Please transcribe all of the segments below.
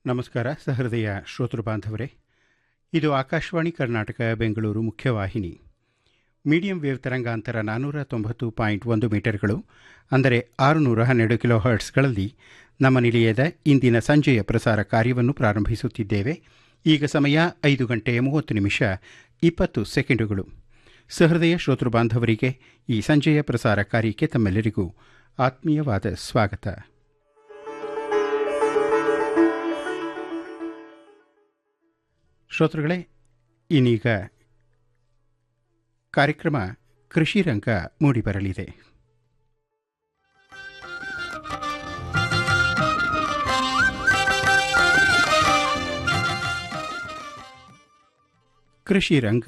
ನಮಸ್ಕಾರ ಸಹೃದಯ ಶ್ರೋತೃ ಬಾಂಧವರೇ ಇದು ಆಕಾಶವಾಣಿ ಕರ್ನಾಟಕ ಬೆಂಗಳೂರು ಮುಖ್ಯವಾಹಿನಿ ಮೀಡಿಯಂ ವೇವ್ ತರಂಗಾಂತರ ನಾನ್ನೂರ ತೊಂಬತ್ತು ಪಾಯಿಂಟ್ ಒಂದು ಮೀಟರ್ಗಳು ಅಂದರೆ ಆರುನೂರ ಹನ್ನೆರಡು ಕಿಲೋ ಹರ್ಟ್ಸ್ಗಳಲ್ಲಿ ನಮ್ಮ ನಿಲಯದ ಇಂದಿನ ಸಂಜೆಯ ಪ್ರಸಾರ ಕಾರ್ಯವನ್ನು ಪ್ರಾರಂಭಿಸುತ್ತಿದ್ದೇವೆ ಈಗ ಸಮಯ ಐದು ಗಂಟೆ ಮೂವತ್ತು ನಿಮಿಷ ಇಪ್ಪತ್ತು ಸೆಕೆಂಡುಗಳು ಸಹೃದಯ ಶ್ರೋತೃ ಬಾಂಧವರಿಗೆ ಈ ಸಂಜೆಯ ಪ್ರಸಾರ ಕಾರ್ಯಕ್ಕೆ ತಮ್ಮೆಲ್ಲರಿಗೂ ಆತ್ಮೀಯವಾದ ಸ್ವಾಗತ ಶ್ರೋತೃಗಳೇ ಇನ್ನೀಗ ಕಾರ್ಯಕ್ರಮ ಕೃಷಿ ರಂಗ ಮೂಡಿಬರಲಿದೆ ಕೃಷಿ ರಂಗ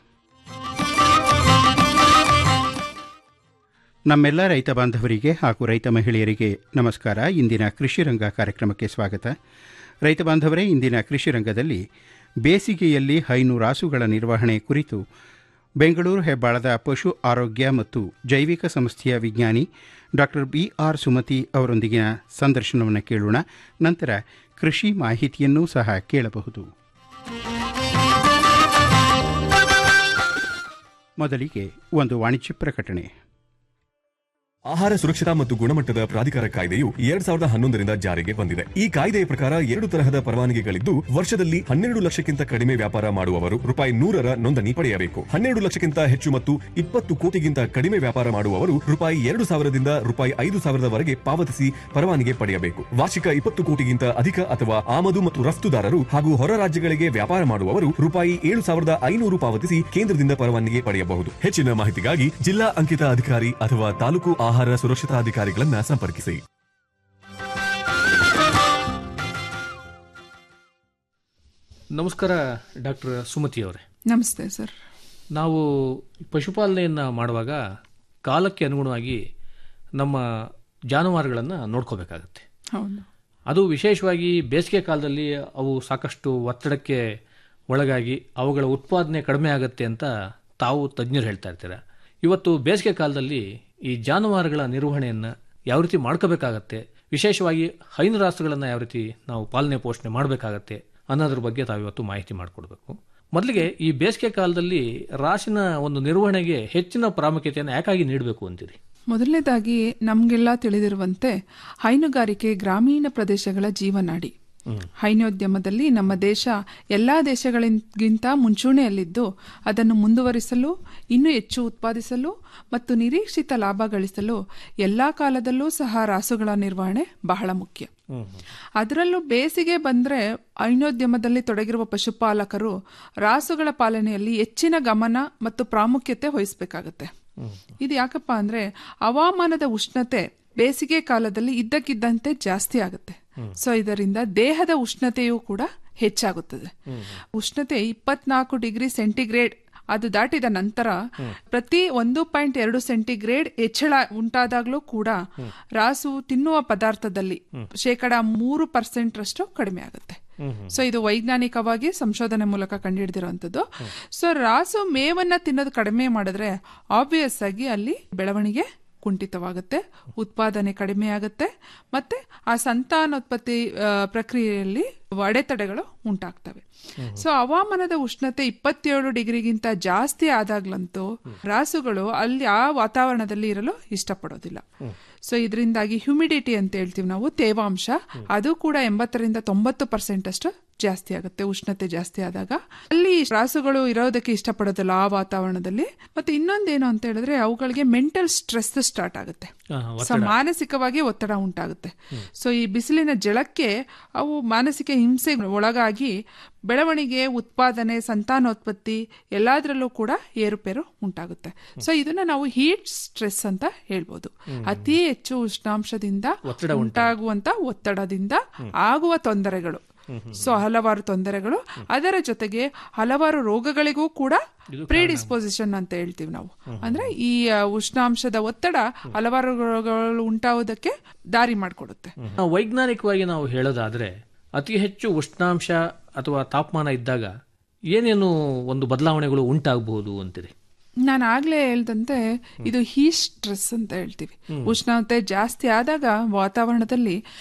ನಮ್ಮೆಲ್ಲ ರೈತ ಬಾಂಧವರಿಗೆ ಹಾಗೂ ರೈತ ಮಹಿಳೆಯರಿಗೆ ನಮಸ್ಕಾರ ಇಂದಿನ ಕೃಷಿ ರಂಗ ಕಾರ್ಯಕ್ರಮಕ್ಕೆ ಸ್ವಾಗತ ರೈತ ಬಾಂಧವರೇ ಇಂದಿನ ಕೃಷಿ ರಂಗದಲ್ಲಿ ಬೇಸಿಗೆಯಲ್ಲಿ ಹೈನುರಾಸುಗಳ ನಿರ್ವಹಣೆ ಕುರಿತು ಬೆಂಗಳೂರು ಹೆಬ್ಬಾಳದ ಪಶು ಆರೋಗ್ಯ ಮತ್ತು ಜೈವಿಕ ಸಂಸ್ಥೆಯ ವಿಜ್ಞಾನಿ ಡಾಕ್ಟರ್ ಬಿ ಆರ್ ಸುಮತಿ ಅವರೊಂದಿಗಿನ ಸಂದರ್ಶನವನ್ನು ಕೇಳೋಣ ನಂತರ ಕೃಷಿ ಮಾಹಿತಿಯನ್ನೂ ಸಹ ಕೇಳಬಹುದು ಮೊದಲಿಗೆ ಒಂದು ವಾಣಿಜ್ಯ ಪ್ರಕಟಣೆ ಆಹಾರ ಸುರಕ್ಷತಾ ಮತ್ತು ಗುಣಮಟ್ಟದ ಪ್ರಾಧಿಕಾರ ಕಾಯ್ದೆಯು ಎರಡ್ ಸಾವಿರದ ಹನ್ನೊಂದರಿಂದ ಜಾರಿಗೆ ಬಂದಿದೆ ಈ ಕಾಯ್ದೆಯ ಪ್ರಕಾರ ಎರಡು ತರಹದ ಪರವಾನಗಿಗಳಿದ್ದು ವರ್ಷದಲ್ಲಿ ಹನ್ನೆರಡು ಲಕ್ಷಕ್ಕಿಂತ ಕಡಿಮೆ ವ್ಯಾಪಾರ ಮಾಡುವವರು ರೂಪಾಯಿ ನೂರರ ನೋಂದಣಿ ಪಡೆಯಬೇಕು ಹನ್ನೆರಡು ಲಕ್ಷಕ್ಕಿಂತ ಹೆಚ್ಚು ಮತ್ತು ಇಪ್ಪತ್ತು ಕೋಟಿಗಿಂತ ಕಡಿಮೆ ವ್ಯಾಪಾರ ಮಾಡುವವರು ರೂಪಾಯಿ ಎರಡು ಸಾವಿರದಿಂದ ರೂಪಾಯಿ ಐದು ಸಾವಿರದವರೆಗೆ ಪಾವತಿಸಿ ಪರವಾನಗಿ ಪಡೆಯಬೇಕು ವಾರ್ಷಿಕ ಇಪ್ಪತ್ತು ಕೋಟಿಗಿಂತ ಅಧಿಕ ಅಥವಾ ಆಮದು ಮತ್ತು ರಫ್ತುದಾರರು ಹಾಗೂ ಹೊರ ರಾಜ್ಯಗಳಿಗೆ ವ್ಯಾಪಾರ ಮಾಡುವವರು ರೂಪಾಯಿ ಏಳು ಸಾವಿರದ ಐನೂರು ಪಾವತಿಸಿ ಕೇಂದ್ರದಿಂದ ಪರವಾನಗಿ ಪಡೆಯಬಹುದು ಹೆಚ್ಚಿನ ಮಾಹಿತಿಗಾಗಿ ಜಿಲ್ಲಾ ಅಂಕಿತ ಅಧಿಕಾರಿ ಅಥವಾ ತಾಲೂಕು ಆಹಾರ ಸುರಕ್ಷತಾ ಅಧಿಕಾರಿಗಳನ್ನ ಸಂಪರ್ಕಿಸಿ ನಮಸ್ಕಾರ ಡಾಕ್ಟರ್ ಸುಮತಿ ಅವರೇ ನಮಸ್ತೆ ಸರ್ ನಾವು ಪಶುಪಾಲನೆಯನ್ನು ಮಾಡುವಾಗ ಕಾಲಕ್ಕೆ ಅನುಗುಣವಾಗಿ ನಮ್ಮ ಜಾನುವಾರುಗಳನ್ನು ನೋಡ್ಕೋಬೇಕಾಗತ್ತೆ ಹೌದು ಅದು ವಿಶೇಷವಾಗಿ ಬೇಸಿಗೆ ಕಾಲದಲ್ಲಿ ಅವು ಸಾಕಷ್ಟು ಒತ್ತಡಕ್ಕೆ ಒಳಗಾಗಿ ಅವುಗಳ ಉತ್ಪಾದನೆ ಕಡಿಮೆ ಆಗುತ್ತೆ ಅಂತ ತಾವು ತಜ್ಞರು ಹೇಳ್ತಾ ಇರ್ತೀರ ಇವತ್ತು ಬೇಸಿಗೆ ಕಾಲದಲ್ಲಿ ಈ ಜಾನುವಾರುಗಳ ನಿರ್ವಹಣೆಯನ್ನು ಯಾವ ರೀತಿ ಮಾಡ್ಕೋಬೇಕಾಗತ್ತೆ ವಿಶೇಷವಾಗಿ ಹೈನು ರಾಸುಗಳನ್ನು ಯಾವ ರೀತಿ ನಾವು ಪಾಲನೆ ಪೋಷಣೆ ಮಾಡಬೇಕಾಗತ್ತೆ ಅನ್ನೋದ್ರ ಬಗ್ಗೆ ತಾವಿವತ್ತು ಮಾಹಿತಿ ಮಾಡಿಕೊಡ್ಬೇಕು ಮೊದಲಿಗೆ ಈ ಬೇಸಿಗೆ ಕಾಲದಲ್ಲಿ ರಾಸಿನ ಒಂದು ನಿರ್ವಹಣೆಗೆ ಹೆಚ್ಚಿನ ಪ್ರಾಮುಖ್ಯತೆಯನ್ನು ಯಾಕಾಗಿ ನೀಡಬೇಕು ಅಂತೀರಿ ಮೊದಲನೇದಾಗಿ ನಮಗೆಲ್ಲ ತಿಳಿದಿರುವಂತೆ ಹೈನುಗಾರಿಕೆ ಗ್ರಾಮೀಣ ಪ್ರದೇಶಗಳ ಜೀವನಾಡಿ ಹೈನೋದ್ಯಮದಲ್ಲಿ ನಮ್ಮ ದೇಶ ಎಲ್ಲಾ ದೇಶಗಳಿಗಿಂತ ಮುಂಚೂಣಿಯಲ್ಲಿದ್ದು ಅದನ್ನು ಮುಂದುವರಿಸಲು ಇನ್ನೂ ಹೆಚ್ಚು ಉತ್ಪಾದಿಸಲು ಮತ್ತು ನಿರೀಕ್ಷಿತ ಲಾಭ ಗಳಿಸಲು ಎಲ್ಲಾ ಕಾಲದಲ್ಲೂ ಸಹ ರಾಸುಗಳ ನಿರ್ವಹಣೆ ಬಹಳ ಮುಖ್ಯ ಅದರಲ್ಲೂ ಬೇಸಿಗೆ ಬಂದ್ರೆ ಹೈನೋದ್ಯಮದಲ್ಲಿ ತೊಡಗಿರುವ ಪಶುಪಾಲಕರು ರಾಸುಗಳ ಪಾಲನೆಯಲ್ಲಿ ಹೆಚ್ಚಿನ ಗಮನ ಮತ್ತು ಪ್ರಾಮುಖ್ಯತೆ ವಹಿಸಬೇಕಾಗತ್ತೆ ಇದು ಯಾಕಪ್ಪ ಅಂದ್ರೆ ಹವಾಮಾನದ ಉಷ್ಣತೆ ಬೇಸಿಗೆ ಕಾಲದಲ್ಲಿ ಇದ್ದಕ್ಕಿದ್ದಂತೆ ಜಾಸ್ತಿ ಆಗುತ್ತೆ ಸೊ ಇದರಿಂದ ದೇಹದ ಉಷ್ಣತೆಯೂ ಕೂಡ ಹೆಚ್ಚಾಗುತ್ತದೆ ಉಷ್ಣತೆ ಇಪ್ಪತ್ನಾಲ್ಕು ಡಿಗ್ರಿ ಸೆಂಟಿಗ್ರೇಡ್ ಅದು ದಾಟಿದ ನಂತರ ಪ್ರತಿ ಒಂದು ಪಾಯಿಂಟ್ ಎರಡು ಸೆಂಟಿಗ್ರೇಡ್ ಹೆಚ್ಚಳ ಉಂಟಾದಾಗ್ಲೂ ಕೂಡ ರಾಸು ತಿನ್ನುವ ಪದಾರ್ಥದಲ್ಲಿ ಶೇಕಡ ಮೂರು ಪರ್ಸೆಂಟ್ ರಷ್ಟು ಕಡಿಮೆ ಆಗುತ್ತೆ ಸೊ ಇದು ವೈಜ್ಞಾನಿಕವಾಗಿ ಸಂಶೋಧನೆ ಮೂಲಕ ಕಂಡುಹಿಡಿದಿರುವಂತದ್ದು ಸೊ ರಾಸು ಮೇವನ್ನ ತಿನ್ನೋದು ಕಡಿಮೆ ಮಾಡಿದ್ರೆ ಆಬ್ವಿಯಸ್ ಆಗಿ ಅಲ್ಲಿ ಬೆಳವಣಿಗೆ ಕುಂಠಿತವಾಗುತ್ತೆ ಉತ್ಪಾದನೆ ಕಡಿಮೆ ಆಗುತ್ತೆ ಮತ್ತೆ ಆ ಸಂತಾನೋತ್ಪತ್ತಿ ಆ, ಪ್ರಕ್ರಿಯೆಯಲ್ಲಿ ಅಡೆತಡೆಗಳು ಉಂಟಾಗ್ತವೆ ಸೊ ಹವಾಮಾನದ ಉಷ್ಣತೆ ಇಪ್ಪತ್ತೇಳು ಡಿಗ್ರಿಗಿಂತ ಜಾಸ್ತಿ ಆದಾಗ್ಲಂತೂ ರಾಸುಗಳು ಅಲ್ಲಿ ಆ ವಾತಾವರಣದಲ್ಲಿ ಇರಲು ಇಷ್ಟಪಡೋದಿಲ್ಲ ಸೊ ಇದರಿಂದಾಗಿ ಹ್ಯುಮಿಡಿಟಿ ಅಂತ ಹೇಳ್ತೀವಿ ನಾವು ತೇವಾಂಶ ಅದು ಕೂಡ ಎಂಬತ್ತರಿಂದ ತೊಂಬತ್ತು ಪರ್ಸೆಂಟ್ ಅಷ್ಟು ಜಾಸ್ತಿ ಆಗುತ್ತೆ ಉಷ್ಣತೆ ಜಾಸ್ತಿ ಆದಾಗ ಅಲ್ಲಿ ರಾಸುಗಳು ಇರೋದಕ್ಕೆ ಇಷ್ಟಪಡೋದಿಲ್ಲ ಆ ವಾತಾವರಣದಲ್ಲಿ ಮತ್ತೆ ಇನ್ನೊಂದೇನು ಅಂತ ಹೇಳಿದ್ರೆ ಅವುಗಳಿಗೆ ಮೆಂಟಲ್ ಸ್ಟ್ರೆಸ್ ಸ್ಟಾರ್ಟ್ ಆಗುತ್ತೆ ಸೊ ಮಾನಸಿಕವಾಗಿ ಒತ್ತಡ ಉಂಟಾಗುತ್ತೆ ಸೊ ಈ ಬಿಸಿಲಿನ ಜಳಕ್ಕೆ ಅವು ಮಾನಸಿಕ ಹಿಂಸೆ ಒಳಗಾಗಿ ಬೆಳವಣಿಗೆ ಉತ್ಪಾದನೆ ಸಂತಾನೋತ್ಪತ್ತಿ ಎಲ್ಲದರಲ್ಲೂ ಕೂಡ ಏರುಪೇರು ಉಂಟಾಗುತ್ತೆ ಸೊ ಇದನ್ನ ನಾವು ಹೀಟ್ ಸ್ಟ್ರೆಸ್ ಅಂತ ಹೇಳ್ಬೋದು ಅತಿ ಹೆಚ್ಚು ಉಷ್ಣಾಂಶದಿಂದ ಉಂಟಾಗುವಂತ ಒತ್ತಡದಿಂದ ಆಗುವ ತೊಂದರೆಗಳು ಸೊ ಹಲವಾರು ತೊಂದರೆಗಳು ಅದರ ಜೊತೆಗೆ ಹಲವಾರು ರೋಗಗಳಿಗೂ ಕೂಡ ಪ್ರಿಡಿಸ್ಪೋಸಿಷನ್ ಅಂತ ಹೇಳ್ತೀವಿ ನಾವು ಅಂದ್ರೆ ಈ ಆ, ಉಷ್ಣಾಂಶದ ಒತ್ತಡ ಹಲವಾರು ರೋಗಗಳು ಉಂಟಾವುದಕ್ಕೆ ದಾರಿ ಮಾಡಿಕೊಡುತ್ತೆ ನಾವು ವೈಜ್ಞಾನಿಕವಾಗಿ ನಾವು ಹೇಳೋದಾದ್ರೆ ಅತಿ ಹೆಚ್ಚು ಉಷ್ಣಾಂಶ ಅಥವಾ ತಾಪಮಾನ ಇದ್ದಾಗ ಏನೇನು ಒಂದು ಬದಲಾವಣೆಗಳು ಉಂಟಾಗಬಹುದು ಅಂತೀರಿ ನಾನು ಆಗ್ಲೇ ಹೇಳ್ದಂತೆ ಇದು ಹೀಟ್ ಸ್ಟ್ರೆಸ್ ಅಂತ ಹೇಳ್ತೀವಿ ಉಷ್ಣತೆ ಜಾಸ್ತಿ ಆದಾಗ ವಾತಾವರಣದಲ್ಲಿ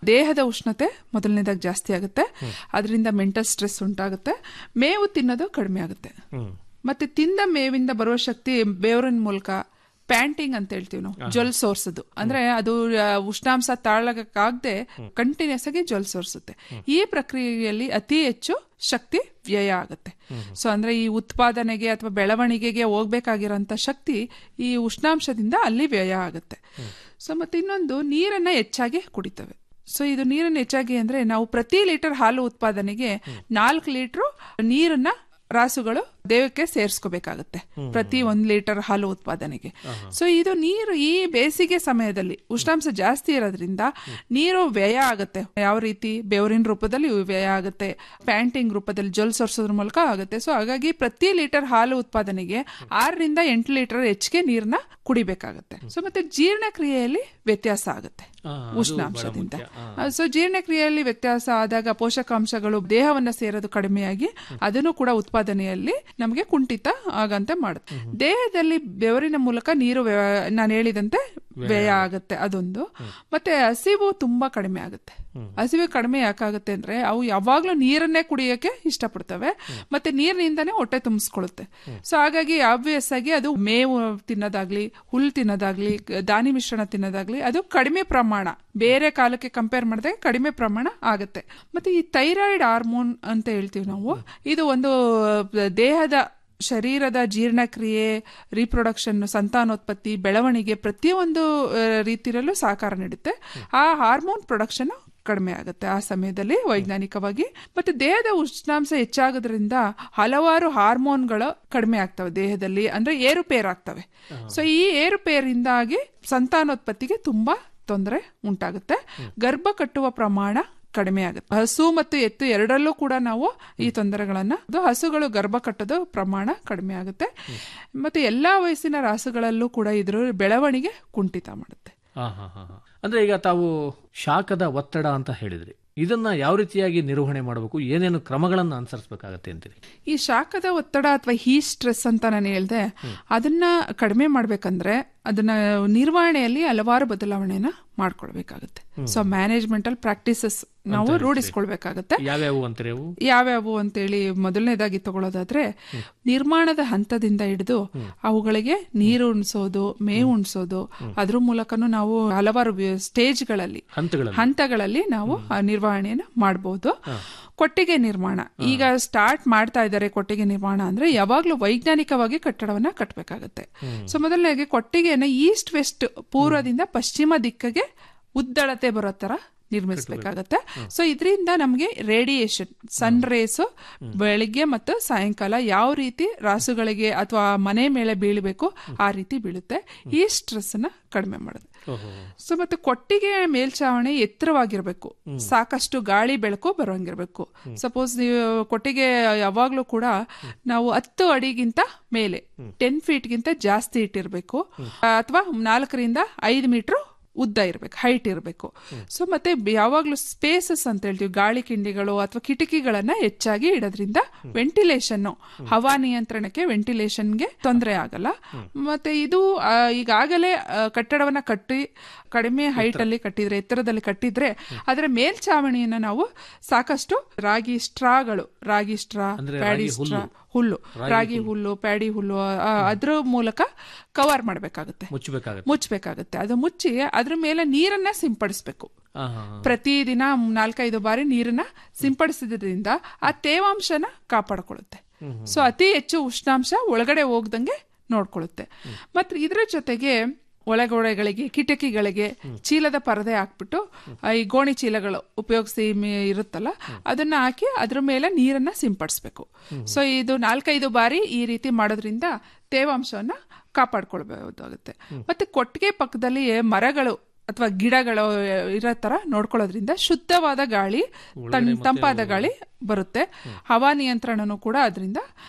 ದೇಹದ ಉಷ್ಣತೆ ಮೊದಲನೇದಾಗಿ ಜಾಸ್ತಿ ಆಗುತ್ತೆ ಅದರಿಂದ ಮೆಂಟಲ್ ಸ್ಟ್ರೆಸ್ ಉಂಟಾಗುತ್ತೆ ಮೇವು ತಿನ್ನೋದು ಕಡಿಮೆ ಆಗುತ್ತೆ ಮತ್ತೆ ತಿಂದ ಮೇವಿಂದ ಬರುವ ಶಕ್ತಿ ಬೇವರಿನ ಮೂಲಕ ಪ್ಯಾಂಟಿಂಗ್ ಅಂತ ಹೇಳ್ತೀವಿ ನಾವು ಜೊಲ್ ಸೋರ್ಸೋದು ಅಂದ್ರೆ ಅದು ಆ, ಉಷ್ಣಾಂಶ ತಾಳಕ್ಕಾಗದೆ ಕಂಟಿನ್ಯೂಸ್ ಆಗಿ ಜೊಲ್ ಸೋರ್ಸುತ್ತೆ ಈ ಪ್ರಕ್ರಿಯೆಯಲ್ಲಿ ಅತಿ ಹೆಚ್ಚು ಶಕ್ತಿ ವ್ಯಯ ಆಗುತ್ತೆ ಸೊ ಅಂದ್ರೆ ಈ ಉತ್ಪಾದನೆಗೆ ಅಥವಾ ಬೆಳವಣಿಗೆಗೆ ಹೋಗ್ಬೇಕಾಗಿರೋಂಥ ಶಕ್ತಿ ಈ ಉಷ್ಣಾಂಶದಿಂದ ಅಲ್ಲಿ ವ್ಯಯ ಆಗುತ್ತೆ ಸೊ ಮತ್ತೆ ಇನ್ನೊಂದು ನೀರನ್ನ ಹೆಚ್ಚಾಗಿ ಕುಡಿತವೆ ಸೊ ಇದು ನೀರನ್ನು ಹೆಚ್ಚಾಗಿ ಅಂದ್ರೆ ನಾವು ಪ್ರತಿ ಲೀಟರ್ ಹಾಲು ಉತ್ಪಾದನೆಗೆ ನಾಲ್ಕು ಲೀಟರ್ ನೀರನ್ನ ರಾಸುಗಳು ದೇಹಕ್ಕೆ ಸೇರಿಸ್ಕೋಬೇಕಾಗತ್ತೆ ಪ್ರತಿ ಒಂದ್ ಲೀಟರ್ ಹಾಲು ಉತ್ಪಾದನೆಗೆ ಸೊ ಇದು ನೀರು ಈ ಬೇಸಿಗೆ ಸಮಯದಲ್ಲಿ ಉಷ್ಣಾಂಶ ಜಾಸ್ತಿ ಇರೋದ್ರಿಂದ ನೀರು ವ್ಯಯ ಆಗುತ್ತೆ ಯಾವ ರೀತಿ ಬೆವರಿನ ರೂಪದಲ್ಲಿ ವ್ಯಯ ಆಗುತ್ತೆ ಪ್ಯಾಂಟಿಂಗ್ ರೂಪದಲ್ಲಿ ಜೊಲ್ ಸೊರ್ಸೋದ್ರ ಮೂಲಕ ಆಗುತ್ತೆ ಸೊ ಹಾಗಾಗಿ ಪ್ರತಿ ಲೀಟರ್ ಹಾಲು ಉತ್ಪಾದನೆಗೆ ಆರರಿಂದ ಎಂಟು ಲೀಟರ್ ಹೆಚ್ಚಿಗೆ ನೀರನ್ನ ಕುಡಿಬೇಕಾಗತ್ತೆ ಸೊ ಮತ್ತೆ ಜೀರ್ಣಕ್ರಿಯೆಯಲ್ಲಿ ವ್ಯತ್ಯಾಸ ಆಗುತ್ತೆ ಆ, ಅದು ಉಷ್ಣಾಂಶದಿಂದ ಬಹಳ ಮುಖ್ಯ. ಸೊ ಜೀರ್ಣಕ್ರಿಯೆಯಲ್ಲಿ ವ್ಯತ್ಯಾಸ ಆದಾಗ ಪೋಷಕಾಂಶಗಳು ದೇಹವನ್ನ ಸೇರೋದು ಕಡಿಮೆಯಾಗಿ ಅದನ್ನು ಕೂಡ ಉತ್ಪಾದನೆಯಲ್ಲಿ ನಮಗೆ ಕುಂಠಿತ ಆಗಂತೆ ಮಾಡುತ್ತೆ ದೇಹದಲ್ಲಿ ಬೆವರಿನ ಮೂಲಕ ನೀರು ವ್ಯ- ನಾನು ಹೇಳಿದಂತೆ ವ್ಯಯ ಆಗುತ್ತೆ ಅದೊಂದು ಮತ್ತೆ ಹಸಿವು ತುಂಬಾ ಕಡಿಮೆ ಆಗುತ್ತೆ ಹಸಿವು ಕಡಿಮೆ ಯಾಕಾಗುತ್ತೆ ಅಂದ್ರೆ ಅವು ಯಾವಾಗ್ಲೂ ನೀರನ್ನೇ ಕುಡಿಯೋಕೆ ಇಷ್ಟಪಡ್ತವೆ ಮತ್ತೆ ನೀರಿನಿಂದಾನೇ ಹೊಟ್ಟೆ ತುಂಬಿಸ್ಕೊಳ್ಳುತ್ತೆ ಸೊ ಹಾಗಾಗಿ ಆಬ್ವಿಯಸ್ ಆಗಿ ಅದು ಮೇವು ತಿನ್ನೋದಾಗ್ಲಿ ಹುಲ್ ತಿನ್ನೋದಾಗ್ಲಿ ದಾನಿ ಮಿಶ್ರಣ ತಿನ್ನೋದಾಗ್ಲಿ ಅದು ಕಡಿಮೆ ಪ್ರಮಾಣ ಬೇರೆ ಕಾಲಕ್ಕೆ ಕಂಪೇರ್ ಮಾಡಿದ್ರೆ ಕಡಿಮೆ ಪ್ರಮಾಣ ಆಗುತ್ತೆ ಮತ್ತೆ ಈ ಥೈರಾಯ್ಡ್ ಹಾರ್ಮೋನ್ ಅಂತ ಹೇಳ್ತೀವಿ ನಾವು ಇದು ಒಂದು ದೇಹದ ಶರೀರದ ಜೀರ್ಣಕ್ರಿಯೆ ರೀಪ್ರೊಡಕ್ಷನ್ ಸಂತಾನೋತ್ಪತ್ತಿ ಬೆಳವಣಿಗೆ ಪ್ರತಿಯೊಂದು ಆ, ರೀತಿಯಲ್ಲೂ ಸಹಕಾರ ನೀಡುತ್ತೆ ಆ ಹಾರ್ಮೋನ್ ಪ್ರೊಡಕ್ಷನ್ ಕಡಿಮೆ ಆಗುತ್ತೆ ಆ ಸಮಯದಲ್ಲಿ ವೈಜ್ಞಾನಿಕವಾಗಿ ಮತ್ತೆ ದೇಹದ ಉಷ್ಣಾಂಶ ಹೆಚ್ಚಾಗೋದ್ರಿಂದ ಹಲವಾರು ಹಾರ್ಮೋನ್ಗಳು ಕಡಿಮೆ ಆಗ್ತವೆ ದೇಹದಲ್ಲಿ ಅಂದ್ರೆ ಏರುಪೇರಾಗ್ತವೆ ಸೊ ಈ ಏರುಪೇರಿಂದಾಗಿ ಸಂತಾನೋತ್ಪತ್ತಿಗೆ ತುಂಬಾ ತೊಂದರೆ ಉಂಟಾಗುತ್ತೆ ಗರ್ಭ ಕಟ್ಟುವ ಪ್ರಮಾಣ ಕಡಿಮೆ ಆಗುತ್ತೆ ಹಸು ಮತ್ತು ಎತ್ತು ಎರಡರಲ್ಲೂ ಕೂಡ ನಾವು ಈ ತೊಂದರೆಗಳನ್ನ ಅದು ಹಸುಗಳು ಗರ್ಭ ಕಟ್ಟೋದು ಪ್ರಮಾಣ ಕಡಿಮೆ ಆಗುತ್ತೆ ಮತ್ತೆ ಎಲ್ಲಾ ವಯಸ್ಸಿನ ರಾಸುಗಳಲ್ಲೂ ಕೂಡ ಇದ್ರ ಬೆಳವಣಿಗೆ ಕುಂಠಿತ ಮಾಡುತ್ತೆ ಹಾ ಹಾ ಹಾ ಹಾ. ಅಂದ್ರೆ ಈಗ ತಾವು ಶಾಖದ ಒತ್ತಡ ಅಂತ ಹೇಳಿದ್ರಿ ಇದನ್ನ ಯಾವ ರೀತಿಯಾಗಿ ನಿರ್ವಹಣೆ ಮಾಡಬೇಕು ಏನೇನು ಕ್ರಮಗಳನ್ನ ಅನುಸರಿಸಬೇಕಾಗತ್ತೆ ಅಂತೀರಿ ಈ ಶಾಖದ ಒತ್ತಡ ಅಥವಾ ಹೀ ಸ್ಟ್ರೆಸ್ ಅಂತ ನಾನು ಹೇಳ್ದೆ ಅದನ್ನ ಕಡಿಮೆ ಮಾಡ್ಬೇಕಂದ್ರೆ ಅದನ್ನ ನಿರ್ವಹಣೆಯಲ್ಲಿ ಹಲವಾರು ಬದಲಾವಣೆನ ಮಾಡ್ಕೊಳ್ಬೇಕಾಗುತ್ತೆ ಸೊ ಮ್ಯಾನೇಜ್ಮೆಂಟಲ್ ಪ್ರಾಕ್ಟೀಸಸ್ ನಾವು ರೂಢಿಸ್ಕೊಳ್ಬೇಕಾಗತ್ತೆ ಯಾವ್ಯಾವು ಅಂತೀರಿ ಅವು ಯಾವ್ಯಾವು ಅಂತೇಳಿ ಮೊದಲನೇದಾಗಿ ತಗೊಳ್ಳೋದಾದ್ರೆ ನಿರ್ಮಾಣದ ಹಂತದಿಂದ ಹಿಡಿದು ಅವುಗಳಿಗೆ ನೀರು ಉಣಿಸೋದು ಮೇವು ಉಣಿಸೋದು ಅದ್ರ ಮೂಲಕನೂ ನಾವು ಹಲವಾರು ವ್ಯ- ಸ್ಟೇಜ್ಗಳಲ್ಲಿ ಹಂತಗಳಲ್ಲಿ ಹಂತಗಳಲ್ಲಿ ನಾವು ಆ ನಿರ್ವಹಣೆಯನ್ನು ಮಾಡಬಹುದು ಕೊಟ್ಟಿಗೆ ನಿರ್ಮಾಣ ಈಗ ಸ್ಟಾರ್ಟ್ ಮಾಡ್ತಾ ಇದ್ದಾರೆ ಕೊಟ್ಟಿಗೆ ನಿರ್ಮಾಣ ಅಂದ್ರೆ ಯಾವಾಗ್ಲೂ ವೈಜ್ಞಾನಿಕವಾಗಿ ಕಟ್ಟಡವನ್ನ ಕಟ್ಟಬೇಕಾಗತ್ತೆ ಸೊ ಮೊದಲನೇಗೆ ಕೊಟ್ಟಿಗೆಯನ್ನ ಈಸ್ಟ್ ವೆಸ್ಟ್ ಪೂರ್ವದಿಂದ ಪಶ್ಚಿಮ ದಿಕ್ಕಿಗೆ ಉದ್ದಳತೆ ಬರೋ ತರ ನಿರ್ಮಿಸಬೇಕಾಗತ್ತೆ ಸೊ ಇದರಿಂದ ನಮಗೆ ರೇಡಿಯೇಷನ್ ಸನ್ ರೇಸ್ ಬೆಳಿಗ್ಗೆ ಮತ್ತು ಸಾಯಂಕಾಲ ಯಾವ ರೀತಿ ರಾಸುಗಳಿಗೆ ಅಥವಾ ಮನೆ ಮೇಲೆ ಬೀಳಬೇಕು ಆ ರೀತಿ ಬೀಳುತ್ತೆ ಈ ಸ್ಟ್ರೆಸ್ ನ ಕಡಿಮೆ ಮಾಡುತ್ತೆ ಓಹೋ. ಸೊ ಮತ್ತೆ ಕೊಟ್ಟಿಗೆ ಮೇಲ್ಛಾವಣಿ ಎತ್ತರವಾಗಿರ್ಬೇಕು ಸಾಕಷ್ಟು ಗಾಳಿ ಬೆಳಕು ಬರೋಂಗಿರ್ಬೇಕು ಸಪೋಸ್ ನೀವು ಕೊಟ್ಟಿಗೆ ಯಾವಾಗ್ಲೂ ಕೂಡ ನಾವು ಹತ್ತು ಅಡಿಗಿಂತ ಮೇಲೆ ಟೆನ್ ಫೀಟ್ಗಿಂತ ಜಾಸ್ತಿ ಇಟ್ಟಿರ್ಬೇಕು ಅಥವಾ ನಾಲ್ಕರಿಂದ ಐದು ಮೀಟರ್ ಉದ್ದ ಇರಬೇಕು ಹೈಟ್ ಇರಬೇಕು ಸೊ ಮತ್ತೆ ಬ- ಯಾವಾಗ್ಲೂ ಸ್ಪೇಸಸ್ ಅಂತ ಹೇಳ್ತೀವಿ ಗಾಳಿ ಕಿಂಡಿಗಳು ಅಥವಾ ಕಿಟಕಿಗಳನ್ನ ಹೆಚ್ಚಾಗಿ ಇಡೋದ್ರಿಂದ ವೆಂಟಿಲೇಷನ್ ಹವಾ ನಿಯಂತ್ರಣಕ್ಕೆ ವೆಂಟಿಲೇಷನ್ಗೆ ತೊಂದರೆ ಆಗಲ್ಲ ಮತ್ತೆ ಇದು ಆ, ಈಗಾಗಲೇ ಆ, ಕಟ್ಟಡವನ್ನ ಕಟ್ಟಿ ಕಡಿಮೆ ಹೈಟ್ ಅಲ್ಲಿ ಕಟ್ಟಿದ್ರೆ ಎತ್ತರದಲ್ಲಿ ಕಟ್ಟಿದ್ರೆ ಅದರ ಮೇಲ್ಛಾವಣಿಯನ್ನ ನಾವು ಸಾಕಷ್ಟು ರಾಗಿ ಸ್ಟ್ರಾಗಳು ರಾಗಿ ಸ್ಟ್ರಾ ಅಂದ್ರೆ ಪ್ಯಾಡಿ ರಾಗಿ ಸ್ಟ್ರಾ ಹುಲ್ಲು ರಾಗಿ ಹುಲ್ಲು ಪ್ಯಾಡಿ ಹುಲ್ಲು ಆ, ಅದ್ರ ಮೂಲಕ ಕವರ್ ಮಾಡಬೇಕಾಗುತ್ತೆ ಮುಚ್ಚಬೇಕಾಗತ್ತೆ ಮುಚ್ಚಬೇಕಾಗುತ್ತೆ ಅದು ಮುಚ್ಚಿ ಅದ್ರ ಮೇಲೆ ನೀರನ್ನ ಸಿಂಪಡಿಸ್ಬೇಕು ಹಾ ಹಾ ಹಾ. ಪ್ರತಿದಿನ ನಾಲ್ಕೈದು ಬಾರಿ ನೀರನ್ನ ಸಿಂಪಡಿಸಿದ್ರಿಂದ ಆ ತೇವಾಂಶನ ಕಾಪಾಡ್ಕೊಳ್ಳುತ್ತೆ ಸೊ ಅತಿ ಹೆಚ್ಚು ಉಷ್ಣಾಂಶ ಒಳಗಡೆ ಹೋಗ್ದಂಗೆ ನೋಡ್ಕೊಳ್ಳುತ್ತೆ ಮತ್ತೆ ಇದ್ರ ಜೊತೆಗೆ ಒಳಗೋಡೆಗಳಿಗೆ ಕಿಟಕಿಗಳಿಗೆ ಚೀಲದ ಪರದೆ ಹಾಕ್ಬಿಟ್ಟು ಆ, ಈ ಗೋಣಿ ಚೀಲಗಳು ಉಪಯೋಗಿಸಿ ಮೇ- ಇರುತ್ತಲ್ಲ ಅದನ್ನ ಹಾಕಿ ಅದ್ರ ಮೇಲೆ ನೀರನ್ನ ಸಿಂಪಡಿಸ್ಬೇಕು ಸೊ ಇದು ನಾಲ್ಕೈದು ಬಾರಿ ಈ ರೀತಿ ಮಾಡೋದ್ರಿಂದ ತೇವಾಂಶವನ್ನ ಕಾಪಾಡ್ಕೊಳ್ಬಹುದಾಗುತ್ತೆ ಮತ್ತೆ ಕೊಟ್ಟಿಗೆ ಪಕ್ಕದಲ್ಲಿ ಮರಗಳು ಅಥವಾ ಗಿಡಗಳು ಇರೋ ತರ ನೋಡ್ಕೊಳ್ಳೋದ್ರಿಂದ ಶುದ್ಧವಾದ ಗಾಳಿ ತನ್ ತಂಪಾದ ಗಾಳಿ ಬರುತ್ತೆ ಹವಾ ನಿಯಂತ್ರಣನೂ ಕೂಡ ಅದರಿಂದ